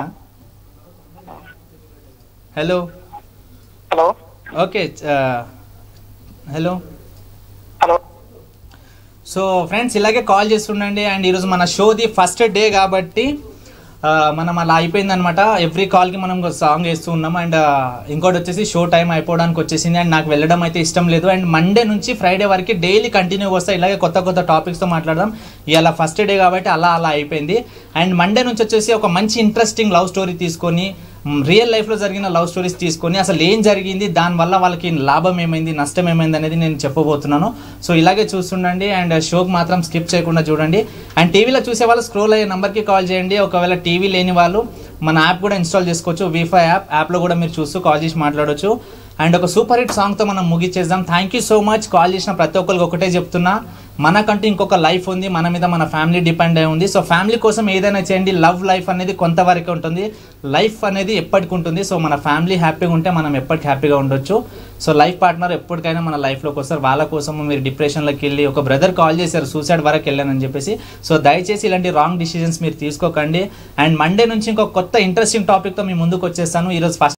hello hello okay hello hello so friends ఇలాగే కాల్ చేస్తుండండి అండ్ ఈరోజు మన షోది ఫస్ట్ డే కాబట్టి ఆ, మనం అలా అయిపోయింది అనమాట ఎవ్రీ కాల్కి మనం సాంగ్ వేస్తూ ఉన్నాం అండ్ ఇంకోటి వచ్చేసి షో టైం అయిపోవడానికి వచ్చేసింది అండ్ నాకు వెళ్ళడం అయితే ఇష్టం లేదు అండ్ మండే నుంచి ఫ్రైడే వరకు డైలీ కంటిన్యూ వస్తాయి ఇలాగే కొత్త కొత్త టాపిక్స్తో మాట్లాడదాం ఇలా ఫస్ట్ డే కాబట్టి అలా అలా అయిపోయింది అండ్ మండే నుంచి వచ్చేసి ఒక మంచి ఇంట్రెస్టింగ్ లవ్ స్టోరీ తీసుకొని రియల్ లైఫ్లో జరిగిన లవ్ స్టోరీస్ తీసుకొని అసలు ఏం జరిగింది దానివల్ల వాళ్ళకి లాభం ఏమైంది నష్టం ఏమైంది అనేది నేను చెప్పబోతున్నాను సో ఇలాగే చూస్తుండండి అండ్ షోకి మాత్రం స్కిప్ చేయకుండా చూడండి అండ్ టీవీలో చూసే వాళ్ళు స్క్రోల్ అయ్యే నెంబర్కి కాల్ చేయండి ఒకవేళ టీవీ లేని వాళ్ళు మన యాప్ కూడా ఇన్స్టాల్ చేసుకోవచ్చు వీఫై యాప్ యాప్లో కూడా మీరు చూస్తూ కాల్ చేసి మాట్లాడవచ్చు అండ్ ఒక సూపర్ హిట్ సాంగ్తో మనం ముగిచ్చేద్దాం thank you so much call చేసిన ప్రతి ఒక్కరికి ఒకటే చెప్తున్నా మనకంటూ ఇంకొక లైఫ్ ఉంది మన మీద మన ఫ్యామిలీ డిపెండ్ అయి ఉంది సో ఫ్యామిలీ కోసం ఏదైనా చేయండి లవ్ లైఫ్ అనేది కొంతవరకు ఉంటుంది లైఫ్ అనేది ఎప్పటికి ఉంటుంది సో మన ఫ్యామిలీ హ్యాపీగా ఉంటే మనం ఎప్పటికి హ్యాపీగా ఉండొచ్చు సో లైఫ్ పార్ట్నర్ ఎప్పటికైనా మన లైఫ్లోకి వస్తారు వాళ్ళ కోసం మీరు డిప్రెషన్లోకి వెళ్ళి ఒక బ్రదర్ కాల్ చేశారు సూసైడ్ వరకు వెళ్ళానని చెప్పేసి సో దయచేసి ఇలాంటి రాంగ్ డిసిజన్స్ మీరు తీసుకోకండి అండ్ మండే నుంచి ఇంకొక కొత్త ఇంట్రెస్టింగ్ టాపిక్తో మీ ముందుకు వచ్చేస్తాను ఈరోజు ఫస్ట్